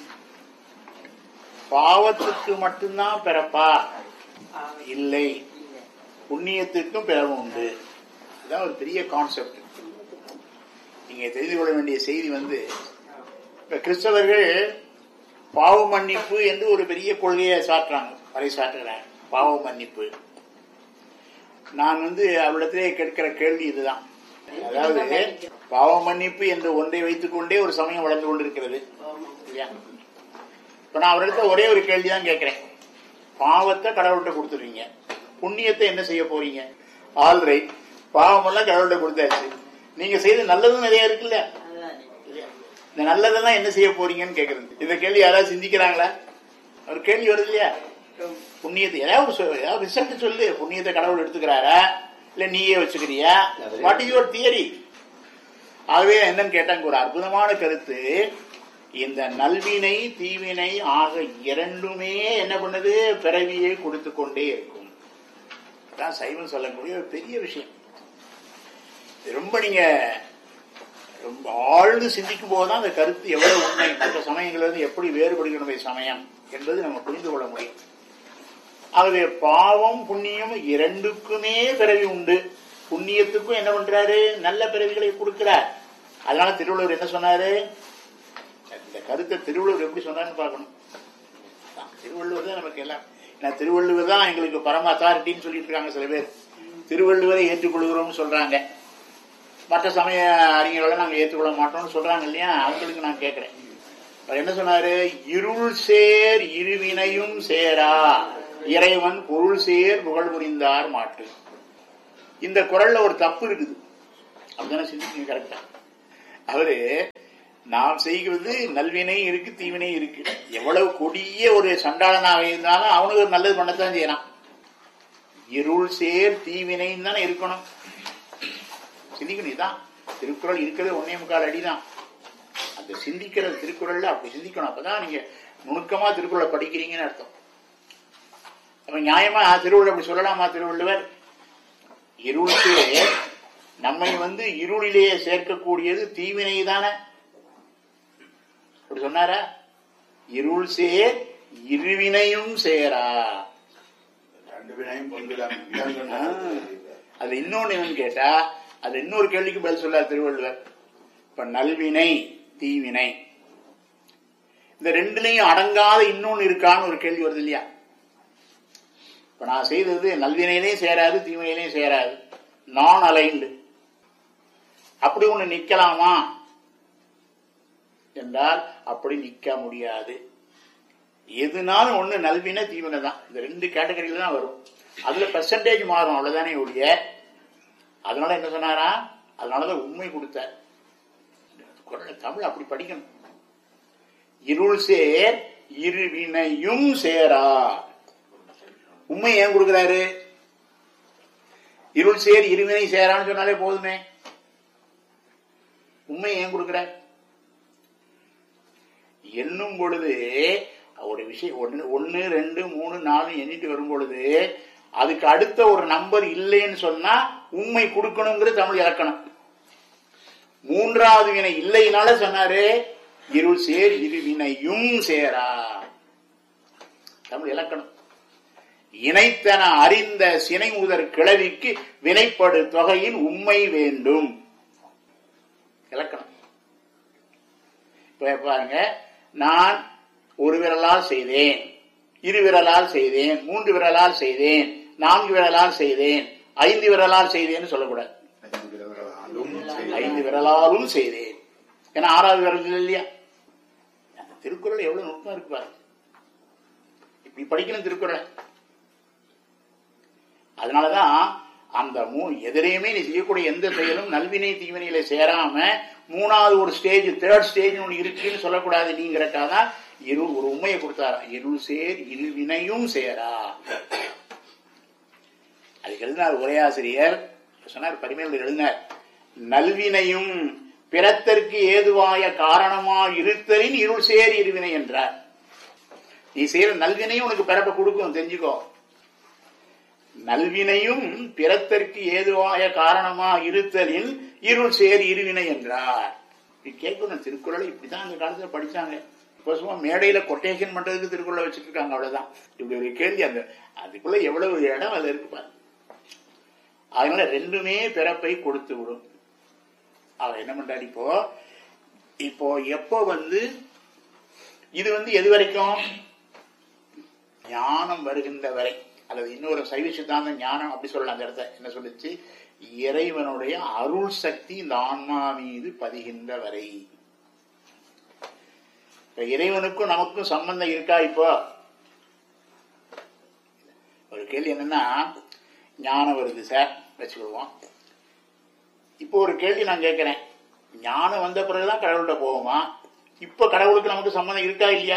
பாவத்துக்கு மட்டும்தான் பிறப்பா இல்லை புண்ணியத்துக்கும் பிறவு உண்டு இதுதான் ஒரு பெரிய கான்செப்ட் நீங்க தெரிந்து கொள்ள வேண்டிய செய்தி வந்து இப்ப கிறிஸ்தவர்கள் பாவ மன்னிப்பு என்று ஒரு பெரிய கொள்கையை சாட்டுறாங்க பறை சாட்டுகிறாங்க பாவ மன்னிப்பு நான் வந்து அவரிடத்திலே கேட்கிற கேள்வி இதுதான் அதாவது பாவ மன்னிப்பு என்ற ஒன்றை வைத்துக் கொண்டே ஒரு சமயம் வளர்ந்து கொண்டிருக்கிறது இல்லையா இப்ப நான் அவரிடத்த ஒரே ஒரு கேள்வி தான் கேட்கிறேன் பாவத்தை கடவுள்கிட்ட கொடுத்துருவீங்க புண்ணியத்தை என்ன செய்ய போறீங்க ஆல் ரைட் பாவம் எல்லாம் கடவுள்கிட்ட கொடுத்தாச்சு நீங்க செய்த நல்லதும் நிறைய இருக்குல்ல இல்லையா? இந்த நல்லதெல்லாம் என்ன செய்ய போறீங்கன்னு கேக்குறது இந்த கேள்வி யாராவது சிந்திக்கிறாங்களா ஒரு கேள்வி வருது இல்லையா புண்ணியத்தை ஏதாவது ஒரு சொல் ஏதாவது ரிசல்ட் சொல்லு புண்ணியத்தை கடவுள் எடுத்துக்கிறாரா இல்ல நீயே வச்சுக்கிறியா வாட் இஸ் யுவர் தியரி ஆகவே என்னன்னு கேட்டாங்க ஒரு அற்புதமான கருத்து இந்த நல்வினை தீவினை ஆக இரண்டுமே என்ன பண்ணுது பிறவியை கொடுத்து கொண்டே இருக்கும் அதான் சைவம் சொல்லக்கூடிய ஒரு பெரிய விஷயம் இது ரொம்ப நீங்க ரொம்ப ஆழ்ந்து சிந்திக்கும் போதுதான் அந்த கருத்து எவ்வளவு உண்மை மற்ற சமயங்களிலிருந்து எப்படி வேறுபடுகிறது சமயம் என்பது நம்ம புரிந்து கொள்ள முடியும் ஆகவே பாவம் புண்ணியம் இரண்டுக்குமே பிறவி உண்டு புண்ணியத்துக்கும் என்ன பண்றாரு நல்ல பிறவிகளை கொடுக்கிறார் அதனால திருவள்ளுவர் என்ன சொன்னாரு இந்த கருத்தை திருவள்ளுவர் எப்படி சொன்னாருன்னு பார்க்கணும் அதான், திருவள்ளுவர் தான் நமக்கு எல்லாம் ஏன்னா திருவள்ளுவர் தான் எங்களுக்கு பரம அத்தாரிட்டின்னு சொல்லிட்டு இருக்காங்க சில பேர் திருவள்ளுவரை ஏற்றுக்கொள்கிறோம்னு சொல்றாங்க மற்ற சமய அறிஞர்களை நாங்க ஏற்றுக்கொள்ள மாட்டோம்னு சொல்றாங்க இல்லையா அவங்களுக்கு நான் கேட்கிறேன் அவர் என்ன சொன்னாரு இருள் சேர் இருவினையும் சேரா இறைவன் பொருள் சேர் புகழ் புரிந்தார் மாட்டு இந்த குரல்ல ஒரு தப்பு இருக்குது அப்படிதானே சிந்திக்கீங்க கரெக்டா அவரு நாம் செய்கிறது நல்வினை இருக்கு தீவினை இருக்கு எவ்வளவு கொடிய ஒரு சண்டாளனாக இருந்தாலும் அவனுக்கு ஒரு நல்லது பண்ணத்தான் செய்யறான் இருள் சேர் தீவினைன்னு தானே இருக்கணும் சிந்திக்கணும் இதான் திருக்குறள் இருக்கிறது ஒன்னே முக்கால் அடிதான் அந்த சிந்திக்கிற திருக்குறள்ல அப்படி சிந்திக்கணும் அப்பதான் நீங்க நுணுக்கமா திருக்குறளை படிக்கிறீங்கன்னு அர்த்தம் அப்ப நியாயமா திருவள்ளுவர் அப்படி சொல்லலாமா திருவள்ளுவர் இருள் சேர் நம்மை வந்து இருளிலே சேர்க்கக்கூடியது தீவினை தானே அப்படி சொன்னாரா இருள் சேர் இருவினையும் சேரா ரெண்டு வினையும் பொங்கிலாம் அது இன்னொன்னு என்னன்னு கேட்டா அது இன்னொரு கேள்விக்கு பதில் சொல்லார் திருவள்ளுவர் இப்ப நல்வினை தீவினை இந்த ரெண்டுலயும் அடங்காத இன்னொன்னு இருக்கான்னு ஒரு கேள்வி வருது இல்லையா இப்ப நான் செய்தது நல்வினையிலையும் சேராது தீவினையிலையும் சேராது நான் அலைண்டு அப்படி ஒண்ணு நிக்கலாமா என்றால் அப்படி நிக்க முடியாது எதுனாலும் ஒண்ணு நல்வினை தீவினை தான் இந்த ரெண்டு கேட்டகரியில தான் வரும் அதுல பெர்சன்டேஜ் மாறும் அவ்வளவுதானே ஒழிய அதனால என்ன சொன்னாரா அதனாலதான் உண்மை கொடுத்தார் குரலை தமிழ் அப்படி படிக்கணும் இருள் சேர் இருவினையும் சேரா உண்மை ஏன் கொடுக்கிறாரு இருள் சேர் இருவினை சேரான்னு சொன்னாலே போதுமே உண்மை ஏன் கொடுக்கிறார் எண்ணும் பொழுது ஒரு விஷயம் ஒன்னு ஒன்னு ரெண்டு மூணு நாலு எண்ணிட்டு வரும் பொழுது அதுக்கு அடுத்த ஒரு நம்பர் இல்லைன்னு சொன்னா உண்மை கொடுக்கணுங்கிறது தமிழ் இலக்கணம் மூன்றாவது வினை இல்லைனால சொன்னாரு இருள் சேர் இரு வினையும் சேரா தமிழ் இலக்கணம் இணைத்தன அறிந்த சினை முதற் கிளவிக்கு வினைப்படு தொகையின் உண்மை வேண்டும் இலக்கணம் இப்ப பாருங்க நான் ஒரு விரலால் செய்தேன் இரு விரலால் செய்தேன் மூன்று விரலால் செய்தேன் நான்கு விரலால் செய்தேன் ஐந்து விரலால் செய்தேன்னு சொல்லக்கூடாது ஐந்து விரல்களாலும் ஐந்து விரலாலும் செய்தேன் ஏன்னா ஆறாவது விரல் இல்லை இல்லையா அந்த திருக்குறள் எவ்வளவு நுட்பம் இருக்கு பாருங்க இப்படி படிக்கணும் திருக்குறள் அதனாலதான் அந்த மூ எதிரையுமே நீ செய்யக்கூடிய எந்த செயலும் நல்வினை தீவினையில சேராம மூணாவது ஒரு ஸ்டேஜ் தேர்ட் ஸ்டேஜ் ஒன்று இருக்குன்னு சொல்லக்கூடாது நீங்கிறக்காதான் இரு ஒரு உண்மையை கொடுத்தாரா இருள் சேர் இரு வினையும் சேரா அதுக்கு எழுதினார் உரையாசிரியர் சொன்னார் பரிமையில் எழுதினார் நல்வினையும் பிறத்தற்கு ஏதுவாய காரணமா இருத்தலின் இருள் சேர் இருவினை என்றார் நீ செய்யற நல்வினையும் உனக்கு பிறப்ப கொடுக்கும் தெரிஞ்சுக்கோ நல்வினையும் பிறத்தற்கு ஏதுவாய காரணமா இருத்தலின் இருள் சேர் இருவினை என்றார் இப்படி கேட்கணும் திருக்குறளை இப்படிதான் அந்த காலத்துல படிச்சாங்க இப்போ சும்மா மேடையில கொட்டேஷன் பண்றதுக்கு திருக்குறளை வச்சுட்டு இருக்காங்க அவ்வளவுதான் இப்படி ஒரு கேள்வி அந்த அதுக்குள்ள எவ்வளவு இடம் அதுல இருக்கு பாரு அதனால ரெண்டுமே பிறப்பை கொடுத்து விடும் அவர் என்ன பண்றாரு இப்போ இப்போ எப்போ வந்து இது வந்து எது வரைக்கும் ஞானம் வருகின்ற வரை அல்லது இன்னொரு சைவ சித்தாந்த ஞானம் அப்படி சொல்லலாம் அந்த இடத்த என்ன சொல்லுச்சு இறைவனுடைய அருள் சக்தி இந்த ஆன்மா மீது பதிகின்ற வரை இப்ப இறைவனுக்கும் நமக்கும் சம்பந்தம் இருக்கா இப்போ ஒரு கேள்வி என்னன்னா ஞானம் வருது சார் வச்சுக்கிடுவோம் இப்போ ஒரு கேள்வி நான் கேட்கிறேன் ஞானம் வந்த பிறகுதான் கடவுள்கிட்ட போவோமா இப்ப கடவுளுக்கு நமக்கு சம்பந்தம் இருக்கா இல்லையா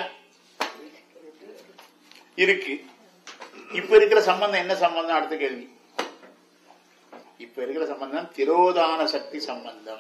இருக்கு இப்ப இருக்கிற சம்பந்தம் என்ன சம்பந்தம் அடுத்த கேள்வி இப்ப இருக்கிற சம்பந்தம் திரோதான சக்தி சம்பந்தம்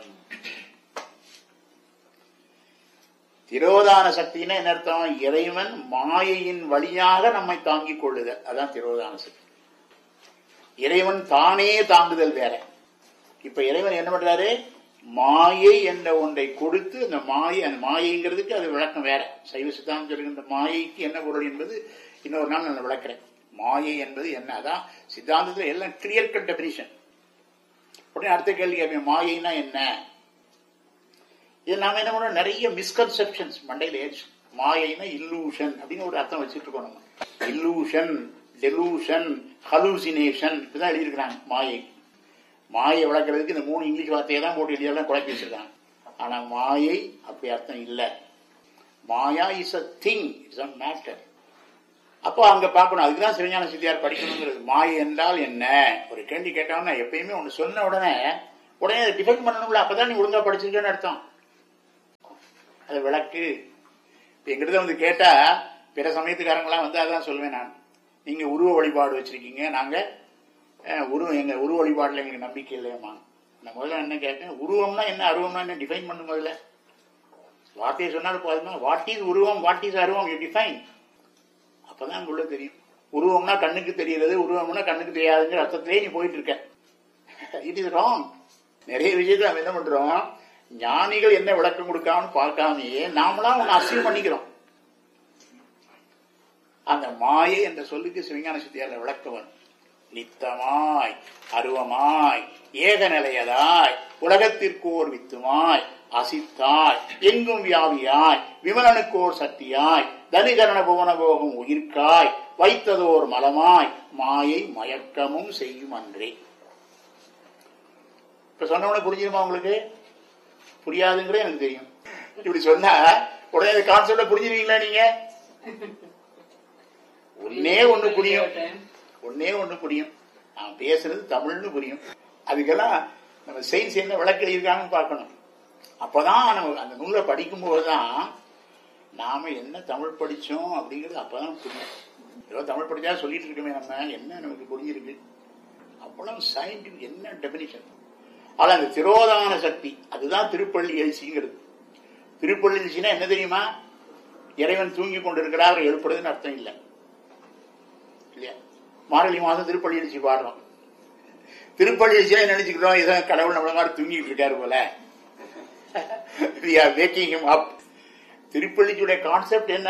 திரோதான சக்தின்னா என்ன அர்த்தம் இறைவன் மாயையின் வழியாக நம்மை தாங்கிக் கொள்ளுதல் அதான் திரோதான சக்தி இறைவன் தானே தாங்குதல் வேற இப்ப இறைவன் என்ன பண்றாரு மாயை என்ற ஒன்றை கொடுத்து அந்த மாயை அந்த மாயைங்கிறதுக்கு அது விளக்கம் வேற சைவ சித்தாந்தம் சொல்கின்ற மாயைக்கு என்ன பொருள் என்பது இன்னொரு நாள் நான் விளக்குறேன் மாயை என்பது என்ன அதான் சித்தாந்தத்துல எல்லாம் கிளியர் கட் டெபினிஷன் உடனே அடுத்த கேள்வி கேட்பேன் மாயைனா என்ன இது நாம என்ன பண்ணோம் நிறைய மிஸ்கன்செப்ஷன்ஸ் மண்டையில ஏறிச்சு மாயைனா இல்லூஷன் அப்படின்னு ஒரு அர்த்தம் வச்சுட்டு இருக்கோம் நம்ம இல்லூஷன் டெலூஷன் ஹலூசினேஷன் இப்படிதான் எழுதியிருக்கிறாங்க மாயை மாயை விளக்குறதுக்கு இந்த மூணு இங்கிலீஷ் வார்த்தையை தான் போட்டு எழுதியெல்லாம் குழப்பி வச்சிருக்காங்க ஆனா மாயை அப்படி அர்த்தம் இல்லை maya is a thing it's a matter அப்போ அங்க பார்க்கணும் அதுக்கு தான் சிவஞான சித்தியார் படிக்கணுங்கிறது மாயை என்றால் என்ன ஒரு கேள்வி கேட்டோம்னா எப்பயுமே ஒன்று சொன்ன உடனே உடனே அதை டிஃபைன் பண்ணணும்ல அப்பதான் நீ ஒழுங்கா படிச்சிருக்கேன்னு அர்த்தம் அது விளக்கு இப்ப எங்கிட்ட வந்து கேட்டா பிற சமயத்துக்காரங்களாம் வந்து அதான் சொல்லுவேன் நான் நீங்க உருவ வழிபாடு வச்சிருக்கீங்க நாங்க அஹ், உருவம் எங்க உருவ வழிபாடுல எங்களுக்கு நம்பிக்கை இல்லையம்மா நான் முதல்ல என்ன கேட்டேன் உருவம்னா என்ன அருவம்னா என்ன டிஃபைன் பண்ணு முதல்ல வார்த்தையை சொன்னாலும் போதுமா what is uruvam what is aruvam you define அப்பதான் உள்ள தெரியும் உருவம்னா கண்ணுக்கு தெரிகிறது உருவம்னா கண்ணுக்கு தெரியாதுங்கிற அர்த்தத்திலே நீ போயிட்டு இருக்க இட் இஸ் ராங் நிறைய விஷயத்தை நம்ம என்ன பண்றோம் ஞானிகள் என்ன விளக்கம் கொடுக்காமனு பார்க்காமயே நாமளா ஒன்னு அசீவ் பண்ணிக்கிறோம் அந்த மாயை என்ற சொல்லுக்கு சிவஞான சித்தியார விளக்கவன் நித்தமாய் அருவமாய் ஏகநிலையதாய் உலகத்திற்கோர் வித்துமாய் அசித்தாய் எங்கும் வியாபியாய் விமலனுக்கோர் சக்தியாய் தனிகரண புவன போகும் உயிர்க்காய் வைத்ததோர் மலமாய் மாயை மயக்கமும் செய்யும் அன்றே இப்ப சொன்னவன புரிஞ்சிருமா உங்களுக்கு புரியாதுங்கிறே எனக்கு தெரியும் இப்படி சொன்னா உடனே இந்த கான்செப்ட புரிஞ்சிருவீங்களா நீங்க ஒன்னே ஒண்ணு புரியும் ஒன்னே ஒண்ணு புரியும் நான் பேசுறது தமிழ்னு புரியும் அதுக்கெல்லாம் நம்ம சயின்ஸ் என்ன விளக்கு எழுதியிருக்காங்கன்னு பார்க்கணும் அப்பதான் நம்ம அந்த நூலை படிக்கும்போது தான் நாம என்ன தமிழ் படிச்சோம் அப்படிங்கிறது அப்பதான் புரியும் ஏதோ தமிழ் படிச்சா சொல்லிட்டு இருக்கோமே நம்ம என்ன நமக்கு புரிஞ்சிருக்கு அவ்வளவு சயின்டிபிக் என்ன டெபினிஷன் ஆனா அந்த திரோதான சக்தி அதுதான் திருப்பள்ளி எழுச்சிங்கிறது திருப்பள்ளி எழுச்சினா என்ன தெரியுமா இறைவன் தூங்கி கொண்டிருக்கிறார் அவர் எழுப்புறதுன்னு அர்த்தம் இல்லை இல்லையா மார்கழி மாதம் திருப்பள்ளி எழுச்சி பாடுறோம் திருப்பள்ளி எழுச்சியா நினைச்சுக்கிறோம் ஏதோ கடவுள் நம்மள மாதிரி தூங்கிட்டு இருக்காரு போல we are waking him up திருப்பள்ளிச்சுடைய கான்செப்ட் என்ன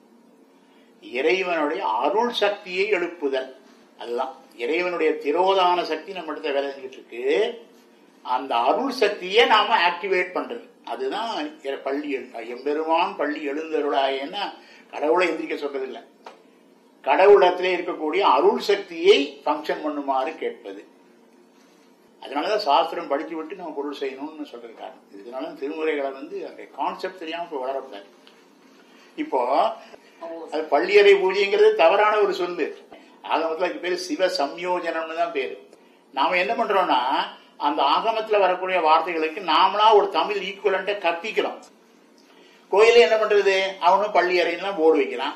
இறைவனுடைய அருள் சக்தியை எழுப்புதல் அதுதான் இறைவனுடைய திரோதான சக்தி நம்ம இடத்துல வேலை செஞ்சுட்டு இருக்கு அந்த அருள் சக்தியை நாம ஆக்டிவேட் பண்றது அதுதான் இற- பள்ளி எழு- எம்பெருமான் பள்ளி எழுந்தருளாயன்னா கடவுளை எந்திரிக்க சொல்றது இல்ல கடவுளத்திலே இருக்கக்கூடிய அருள் சக்தியை ஃபங்க்ஷன் பண்ணுமாறு கேட்பது அதனாலதான் சாஸ்திரம் படிச்சு விட்டு நம்ம பொருள் செய்யணும்னு சொல்றது காரணம் இதனால திருமுறைகளை வந்து அந்த கான்செப்ட் தெரியாம இப்ப வளரக்கூடாது இப்போ அது பள்ளியறை பூஜைங்கிறது தவறான ஒரு சொல்லு ஆகமத்துல அதுக்கு பேரு சிவ சம்யோஜனம்னு தான் பேரு நாம என்ன பண்றோம்னா அந்த ஆகமத்துல வரக்கூடிய வார்த்தைகளுக்கு நாமளா ஒரு தமிழ் ஈக்குவலண்ட கற்பிக்கிறோம் கோயில என்ன பண்றது அவனும் பள்ளி அறையெல்லாம் போர்டு வைக்கிறான்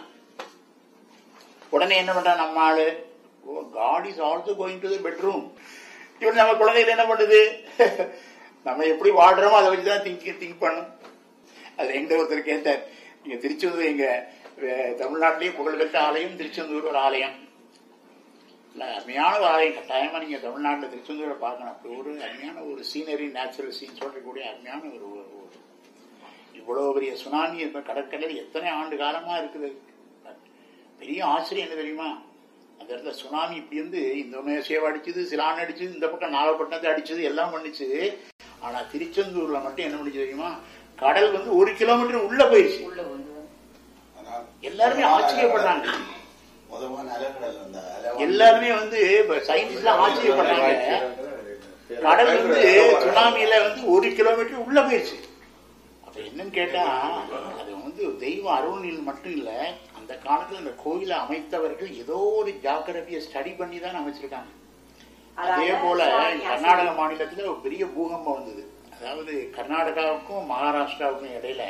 உடனே என்ன பண்றான் நம்ம ஆளு God is also going to the bedroom இவன் நம்ம குழந்தைகள் என்ன பண்ணுது நம்ம எப்படி வாழ்றோமோ அதை வச்சுதான் திங்க் திங்க் பண்ணும் அது எங்க ஒருத்தர் கேட்டார் நீங்க திருச்செந்தூர் எங்க அஹ், தமிழ்நாட்டிலேயே புகழ்பெற்ற ஆலயம் திருச்செந்தூர் ஒரு ஆலயம் இல்ல, அருமையான ஒரு ஆலயம் கட்டாயமா நீங்க தமிழ்நாட்டுல திருச்செந்தூரை பார்க்கணும் அப்படி ஒரு அருமையான ஒரு சீனரி நேச்சுரல் சீன் சொல்லக்கூடிய அருமையான ஒரு ஒரு- ஒரு- இவ்வளவு பெரிய சுனாமி இப்ப கடற்கரையில் எத்தனை ஆண்டு காலமா இருக்குது பெரிய ஆச்சரியம் என்ன தெரியுமா அந்த இடத்துல சுனாமி இப்படி வந்து இந்தோனேசியாவை அடிச்சது சிலான் அடிச்சது இந்த பக்கம் நாகப்பட்டினத்தை அடிச்சது எல்லாம் பண்ணுச்சு ஆனா திருச்செந்தூர்ல மட்டும் என்ன பண்ணுச்சு தெரியுமா கடல் வந்து ஒரு கிலோமீட்டர் உள்ள போயிடுச்சு ஆனால் எல்லாருமே ஆச்சரியப்படுறாங்க முதமான அலைக்கடல் அந்த அலை எல்லாருமே வந்து சயின்டிஸ்ட்லாம் ஆச்சரியப்படுறாங்க கடல் வந்து சுனாமியில வந்து ஒரு கிலோமீட்டர் உள்ள போயிடுச்சு அப்ப என்னன்னு கேட்டா அது வந்து தெய்வ அருணில் மட்டும் இல்ல அந்த காலத்துல அந்த கோயிலை அமைத்தவர்கள் ஏதோ ஒரு ஜாகிரபிய ஸ்டடி பண்ணி தான் அமைச்சிருக்காங்க அதே போல கர்நாடக மாநிலத்துல ஒரு பெரிய பூகம்பம் வந்தது அதாவது கர்நாடகாவுக்கும் மகாராஷ்டிராவுக்கும் இடையில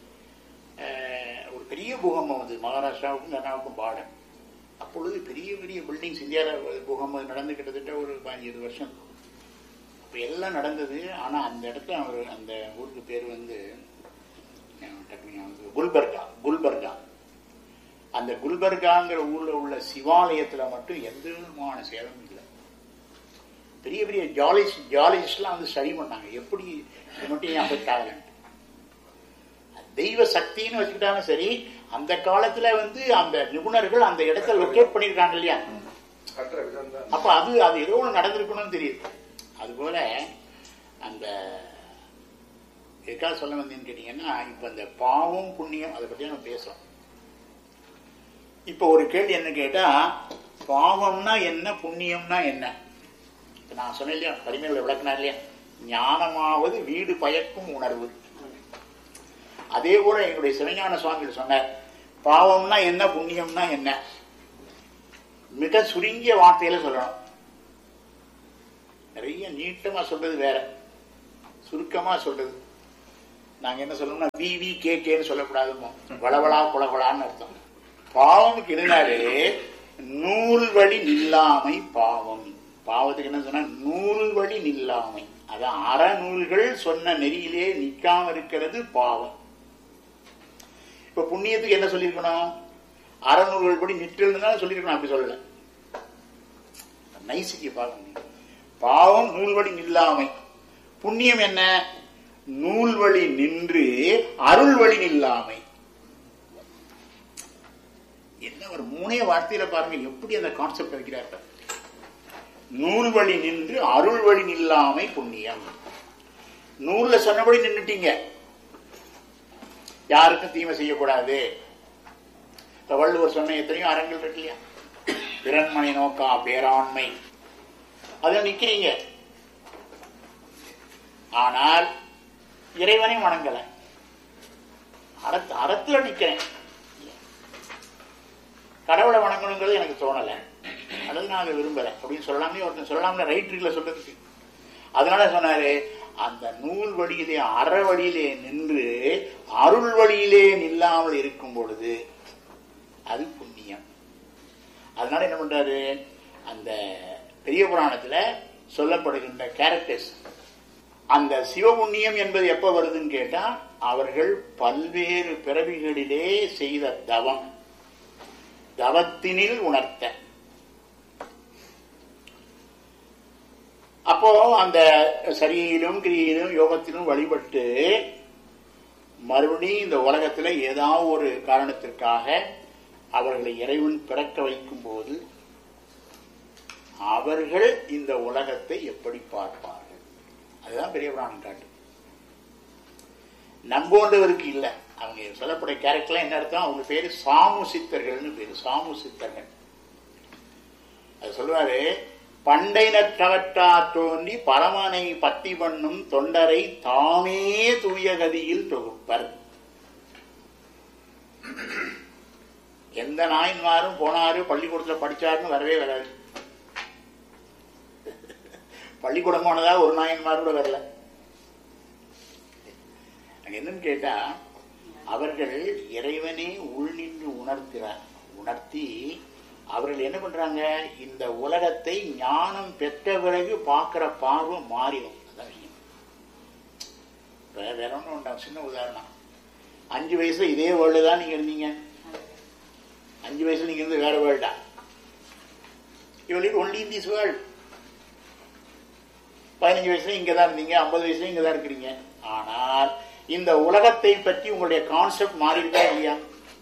அஹ், ஒரு பெரிய பூகம்பம் வந்தது மகாராஷ்டிராவுக்கும் கர்நாடகாவுக்கும் பார்டர் அப்பொழுது பெரிய பெரிய பில்டிங்ஸ் இந்தியாவில் பூகம்பம் நடந்து கிட்டத்தட்ட ஒரு பதினஞ்சு வருஷம் அப்ப எல்லாம் நடந்தது ஆனா அந்த இடத்துல அவர் அந்த ஊருக்கு பேர் வந்து அஹ், டக்குனு ஞாபகம் வருது. குல்பர்கா குல்பர்கா அந்த குல்பர்காங்கிற ஊர்ல உள்ள சிவாலயத்துல மட்டும் எந்த விதமான சேதமும் இல்லை பெரிய பெரிய ஜாலிஸ் ஜாலிஸ்ட்லாம் வந்து ஸ்டடி பண்ணாங்க எப்படி இது மட்டும் ஏன் அஃபெக்ட் ஆகலன்ட்டு தெய்வ சக்தின்னு வச்சுக்கிட்டாலும் சரி அந்த காலத்துல வந்து அந்த நிபுணர்கள் அந்த இடத்த லொக்கேட் பண்ணிருக்காங்க இல்லையா அப்ப அது அது ஏதோ ஒண்ணு நடந்திருக்கணும்னு தெரியுது அதுபோல அந்த எதுக்காக சொல்ல வந்தேன்னு கேட்டீங்கன்னா இப்ப இந்த பாவம் புண்ணியம் அதை பத்தி நம்ம பேசுறோம் இப்ப ஒரு கேள்வி என்ன கேட்டா பாவம்னா என்ன புண்ணியம்னா என்ன நான் சொன்னேன் இல்லையா பரிமையில விளக்குனார் இல்லையா ஞானமாவது வீடு பயக்கும் உணர்வு அதே போல எங்களுடைய சிவஞான சுவாமிகள் சொன்னார் பாவம்னா என்ன புண்ணியம்னா என்ன மிக சுருங்கிய வார்த்தையில சொல்லணும் நிறைய நீட்டமா சொல்றது வேற சுருக்கமா சொல்றது நாங்க என்ன சொல்லணும்னா வி வி கே கேன்னு சொல்லக்கூடாதுமோ வளவளா குளவளான்னு அர்த்தம் பாவம்க்கு எழுதினாரு நூல் வழி நில்லாமை பாவம் பாவத்துக்கு என்ன சொன்னா நூல் வழி நில்லாமை அதான் அறநூல்கள் சொன்ன நெறியிலே நிக்காம இருக்கிறது பாவம் இப்ப புண்ணியத்துக்கு என்ன சொல்லியிருக்கணும் அறநூல்கள் படி நிற்றிருந்தா சொல்லியிருக்கணும் அப்படி சொல்லல நைசிக்க பார்க்க பாவம் நூல் வழி நில்லாமை புண்ணியம் என்ன நூல் வழி நின்று அருள் வழி நில்லாமை என்ன ஒரு மூணே வார்த்தையில பாருங்க எப்படி அந்த கான்செப்ட் வைக்கிறார் நூல் வழி நின்று அருள் வழி நில்லாமை புண்ணியம் நூல்ல சொன்னபடி நின்னுட்டீங்க யாருக்கும் தீமை செய்யக்கூடாது இப்ப வள்ளுவர் சொன்ன எத்தனையோ அறங்கள் இருக்கு இல்லையா பிறன்மனை நோக்கா பேராண்மை அத நிக்கிறீங்க ஆனால் இறைவனை வணங்கல அறத்து அறத்துல நிக்கிறேன் கடவுளை வணங்கணுங்கிறது எனக்கு தோணல அல்லது நான் அதை விரும்பல அப்படின்னு சொல்லாமே ஒருத்தன் சொல்லாமல ரைட்டரில் சொல்றதுக்கு அதனால சொன்னாரு அந்த நூல் வழியிலே அற வழியிலே நின்று அருள் வழியிலே நில்லாமல் இருக்கும் பொழுது அது புண்ணியம் அதனால என்ன பண்றாரு அந்த பெரிய புராணத்துல சொல்லப்படுகின்ற கேரக்டர்ஸ் அந்த சிவபுண்ணியம் என்பது எப்ப வருதுன்னு கேட்டா அவர்கள் பல்வேறு பிறவிகளிலே செய்த தவம் தவத்தினில் உணர்த்த அப்போ அந்த சரியிலும் கிரியிலும் யோகத்திலும் வழிபட்டு மறுபடியும் இந்த உலகத்துல ஏதாவது ஒரு காரணத்திற்காக அவர்களை இறைவன் பிறக்க வைக்கும் போது அவர்கள் இந்த உலகத்தை எப்படி பார்ப்பார்கள் அதுதான் பெரிய புராணம் காட்டு நம்போன்றவருக்கு இல்ல அவங்க சொல்லக்கூடிய கேரக்டர்லாம் என்ன அர்த்தம் அவங்க பேரு சாமு சித்தர்கள்னு பேரு சாமு சித்தர்கள் அது சொல்லுவாரு பண்டைனற்றவற்றா தோன்றி பரமனை பத்தி பண்ணும் தொண்டரை தாமே தூய கதியில் தொகுப்பர் எந்த நாயன்மாரும் போனாரு பள்ளிக்கூடத்துல படிச்சாருன்னு வரவே வராது பள்ளிக்கூடம் போனதா ஒரு நாயன்மார் கூட வரல அங்க என்னன்னு கேட்டா அவர்கள் இறைவனே உள்நின்று உணர்த்தினார் உணர்த்தி அவர்கள் என்ன பண்றாங்க இந்த உலகத்தை ஞானம் பெற்ற பிறகு பார்க்கிற பார்வை மாறிடும் அதான் விஷயம் இப்ப வேற ஒன்றும் உண்டா சின்ன உதாரணம் அஞ்சு வயசுல இதே வேர்ல்டு தான் நீங்க இருந்தீங்க அஞ்சு வயசுல நீங்க இருந்து வேற வேர்ல்டா இவளுக்கு ஒன்லி இன் திஸ் வேர்ல்ட் பதினஞ்சு வயசுல இங்க தான் இருந்தீங்க ஐம்பது வயசுல இங்க தான் இருக்கிறீங்க ஆனால் இந்த உலகத்தை பற்றி உங்களுடைய கான்செப்ட் மாறி இருக்கா இல்லையா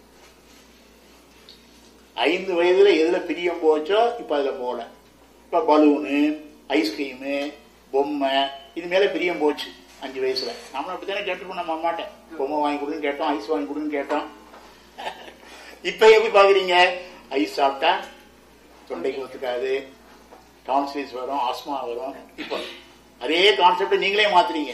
ஐந்து வயதுல எதுல பிரியம் போச்சோ இப்ப அதுல போல இப்ப பலூனு ஐஸ்கிரீமு பொம்மை இது மேல பிரியம் போச்சு அஞ்சு வயசுல நம்மளும் அப்படித்தானே கேட்டுருக்கோம் நம்ம அம்மாட்ட பொம்மை வாங்கி கொடுன்னு கேட்டோம் ஐஸ் வாங்கி கொடுன்னு கேட்டோம் இப்ப எப்படி பாக்குறீங்க ஐஸ் சாப்பிட்டா தொண்டைக்கு ஒத்துக்காது டான்சில்ஸ் வரும் ஆஸ்மா வரும் இப்போ அதே கான்செப்ட் நீங்களே மாத்துறீங்க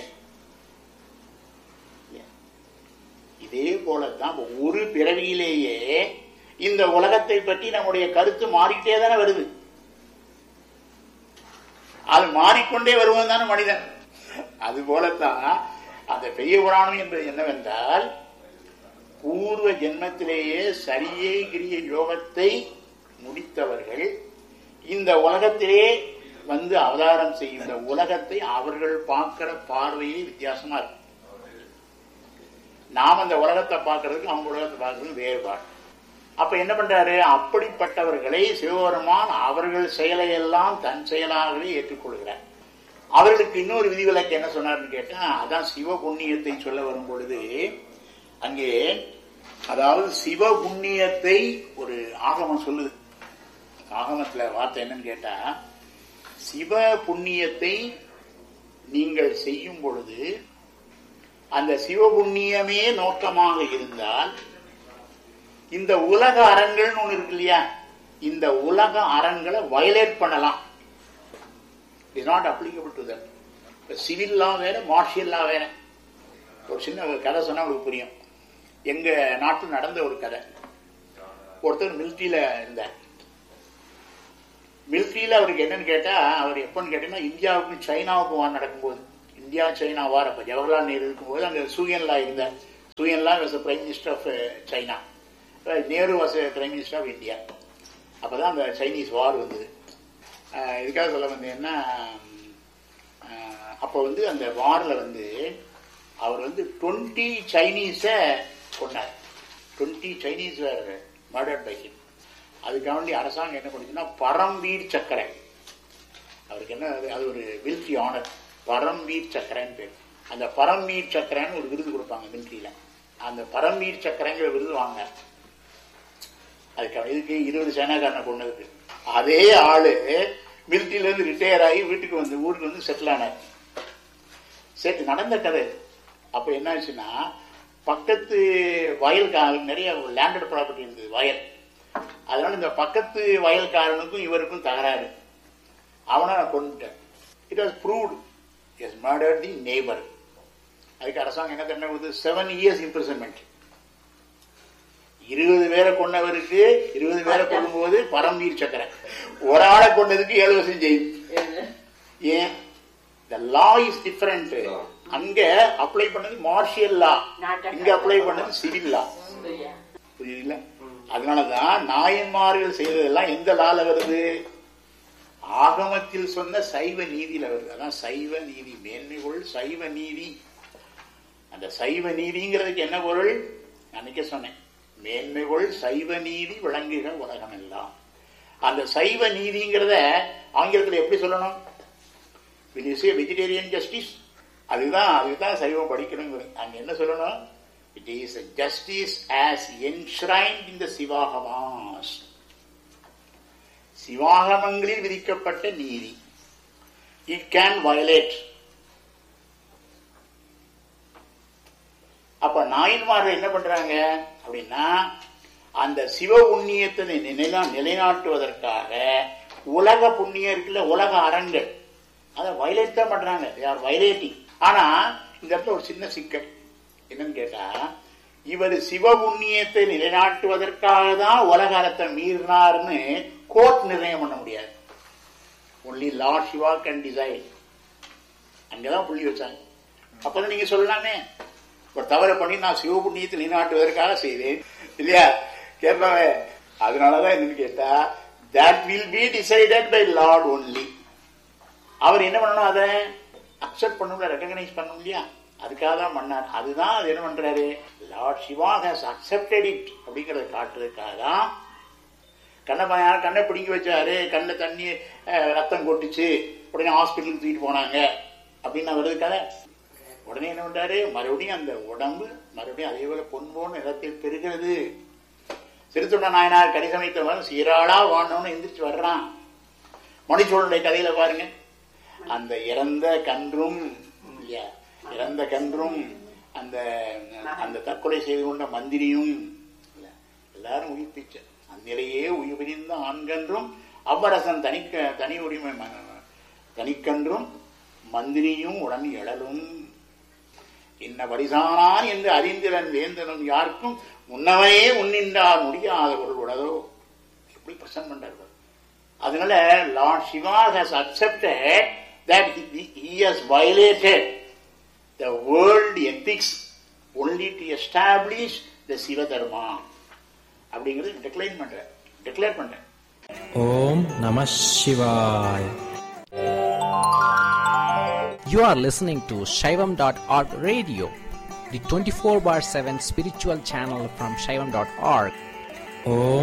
இதே போலதான் ஒரு பிறவியிலேயே இந்த உலகத்தை பற்றி நம்முடைய கருத்து மாறிக்கிட்டே தானே வருது அது மாறிக்கொண்டே வருவன் தானே மனிதன் அது போலத்தான் அந்த பெரிய புராணம் என்பது என்னவென்றால் பூர்வ ஜென்மத்திலேயே சரியே கிரிய யோகத்தை முடித்தவர்கள் இந்த உலகத்திலே வந்து அவதாரம் செய்யும் இந்த உலகத்தை அவர்கள் பார்க்கிற பார்வையே வித்தியாசமா இருக்கு நாம் அந்த உலகத்தை பார்க்கறதுக்கு அவங்க உலகத்தை பார்க்கறது வேறுபாடு அப்ப என்ன பண்றாரு அப்படிப்பட்டவர்களை சிவபெருமான் அவர்கள் செயலை எல்லாம் தன் செயலாகவே ஏற்றுக்கொள்கிறார் அவர்களுக்கு இன்னொரு விதிவிலக்கு என்ன சொன்னார்னு கேட்டா அதான் சிவ புண்ணியத்தை சொல்ல வரும் பொழுது அங்கே அதாவது சிவ புண்ணியத்தை ஒரு ஆகமம் சொல்லுது ஆகமத்துல வார்த்தை என்னன்னு கேட்டா சிவ புண்ணியத்தை நீங்கள் செய்யும் பொழுது அந்த சிவபுண்ணியமே நோக்கமாக இருந்தால் இந்த உலக அரண்கள்னு ஒண்ணு இருக்கு இல்லையா இந்த உலக அரண்களை வயலேட் பண்ணலாம் is not applicable to them இப்போ சிவில் லா வேற மார்ஷியல் லா வேற ஒரு சின்ன ஒரு கதை சொன்னா உங்களுக்கு புரியும் எங்க நாட்டில் நடந்த ஒரு கதை ஒருத்தர் மிலிட்ரியில இருந்தார் மிலிட்ரியில அவருக்கு என்னன்னு கேட்டா அவர் எப்பன்னு கேட்டீங்கன்னா இந்தியாவுக்கும் சைனாவுக்கும் வார் நடக்கும்போது இந்தியா சைனா வார் அப்ப ஜவஹர்லால் நேரு இருக்கும்போது அங்க சூயன்லா இருந்தார் Zhou Enlai was prime minister of China Nehru was prime minister of India அப்பதான் அந்த சைனீஸ் வார் வந்தது அஹ் இதுக்காக சொல்ல வந்தேன்னா அஹ் அப்போ வந்து அந்த வாரில் வந்து அவர் வந்து டுவெண்ட்டி சைனீஸை கொண்டார் twenty Chinese murder by him அதுக்காக வேண்டி அரசாங்கம் என்ன பண்ணுச்சுன்னா பரம்வீர் சக்கரை அவருக்கு என்ன அது- அது ஒரு மிலிட்ரி ஆனர் பரம்வீர் சக்கரைன்னு பேர் அந்த பரம்வீர் சக்கரைன்னு ஒரு விருது கொடுப்பாங்க மிலிட்ரியில அந்த பரம்வீர் சக்கரைங்கிற விருது வாங்க அதுக்கு இதுக்கு இருபது சேனாக்காரனை கொண்டதுக்கு அதே ஆளு மிலிட்ரியில இருந்து ரிட்டையர் ஆகி வீட்டுக்கு வந்து ஊருக்கு வந்து செட்டில் ஆனார் சரி நடந்த கதை இது. அப்ப என்ன ஆச்சுன்னா பக்கத்து வயல்காரன் நிறைய லேண்டட் ப்ராப்பர்ட்டி இருந்தது வயல் அதனால இந்த பக்கத்து வயல்காரனுக்கும் இவருக்கும் தகராறு அவனை நான் கொண்டுட்டேன் it was proved as murder the neighbour அதுக்கு அரசாங்கம் என்ன தண்டனை கொடுத்து செவன் இயர்ஸ் இம்ப்ரிசன்மெண்ட் இருபது பேரை கொண்டவருக்கு இருபது பேரை கொள்ளும்போது பரம்வீர் சக்கரை ஒரு ஆளை கொண்டதுக்கு ஏழு வருஷம் ஜெயில் ஏன் த லா இஸ் டிஃபரெண்ட் அங்க அப்ளை பண்ணது மார்ஷியல் லா இங்க அப்ளை பண்ணது சிவில் லா புரியுதுங்களா அதனாலதான் நாயன்மார்கள் செய்ததெல்லாம் எந்த லால வருது ஆகமத்தில் சொன்ன சைவ நீதியில வருது அதான் சைவ நீதி மேன்மைகள் சைவ நீதி அந்த சைவ நீதிங்கிறதுக்கு என்ன பொருள் நான் அன்னைக்கே சொன்னேன் மேன்மைகள் சைவ நீதி விளங்குகிற உலகம் எல்லாம் அந்த சைவ நீதிங்கிறத ஆங்கிலத்தில் எப்படி சொல்லணும் will you say vegetarian justice அதுதான் அதுதான் சைவம் படிக்கணுங்கிறது அங்க என்ன சொல்லணும் it is justice as enshrined in the Shivagamas சிவாகமங்களில் விதிக்கப்பட்ட நீதி இட் கேன் வயலேட் அப்ப நாயன்மார்கள் என்ன பண்றாங்க அப்படின்னா அந்த சிவ புண்ணியத்தை நிலைநா நிலைநாட்டுவதற்காக உலக புண்ணியம் இருக்குல்ல உலக அறங்கள் அதை வயலேட் தான் பண்றாங்க ஆர் வயலேட்டிங் ஆனா இந்த இடத்துல ஒரு சின்ன சிக்கல் என்னன்னு கேட்டா இவர் சிவ புண்ணியத்தை நிலைநாட்டுவதற்காக தான் உலக அறத்தை மீறினார்னு கோர்ட் நிர்ணயம் பண்ண முடியாது only lord Shiva can design அங்கதான் புள்ளி வச்சாங்க அப்பதான் நீங்க சொல்லலாமே ஒரு தவறை பண்ணி நான் சிவ புண்ணியத்தை நிலைநாட்டுவதற்காக செய்தேன் இல்லையா கேட்பாவே அதனாலதான் என்னன்னு கேட்டா that will be decided by lord only அவர் என்ன பண்ணணும் அதை அக்செப்ட் பண்ணணும் ரெக்கக்னைஸ் பண்ணணும் இல்லையா அதுக்காக தான் பண்ணார் அதுதான் அது என்ன பண்றாரு lord Shiva has accepted it அப்படிங்கறத காட்டுறதுக்காக தான் கண்ணை பையன் கண்ணை பிடிக்க வச்சாரு கண்ணை தண்ணி அஹ், ரத்தம் கொட்டுச்சு உடனே ஹாஸ்பிட்டலுக்கு தூக்கிட்டு போனாங்க அப்படின்னு வருது கதை உடனே என்ன பண்றாரு மறுபடியும் அந்த உடம்பு மறுபடியும் அதே போல பொன்போன் நிறத்தில் பெறுகிறது சிறுத்தொண்ட நாயனார் கடி சமைத்தவன் சீராளா வாழணும்னு எந்திரிச்சு வர்றான் மணிச்சோழனுடைய கதையில பாருங்க அந்த இறந்த கன்றும் இல்லையா இறந்த கன்றும் அந்த அந்த தற்கொலை செய்து கொண்ட மந்திரியும் இல்ல, எல்லாரும் உயிர்ப்பிச்ச அந்நிலையே உயிர் பிரிந்த ஆண்கன்றும் அவ்வரசன் தனிக்க தனி உரிமை ம- தனிக்கன்றும் மந்திரியும் உடன் எழலும் என்ன பரிசானான் என்று அறிந்திரன் வேந்தனும் யாருக்கும் முன்னவனே முன்னின்றார் முடியாத பொருள் உடதோ எப்படி பிரசன்ட் பண்றாரு பாரு. அதனால lord Shiva has accepted that he, he has violated the world ethics only to establish the Shiva dharma அப்படிங்கிறது டிக்ளைன் பண்ற டிக்ளேர் பண்றேன் Om Namah Shivaya. You are listening to Shaivam.org radio, the 24 bar 7 spiritual channel from Shaivam.org. Om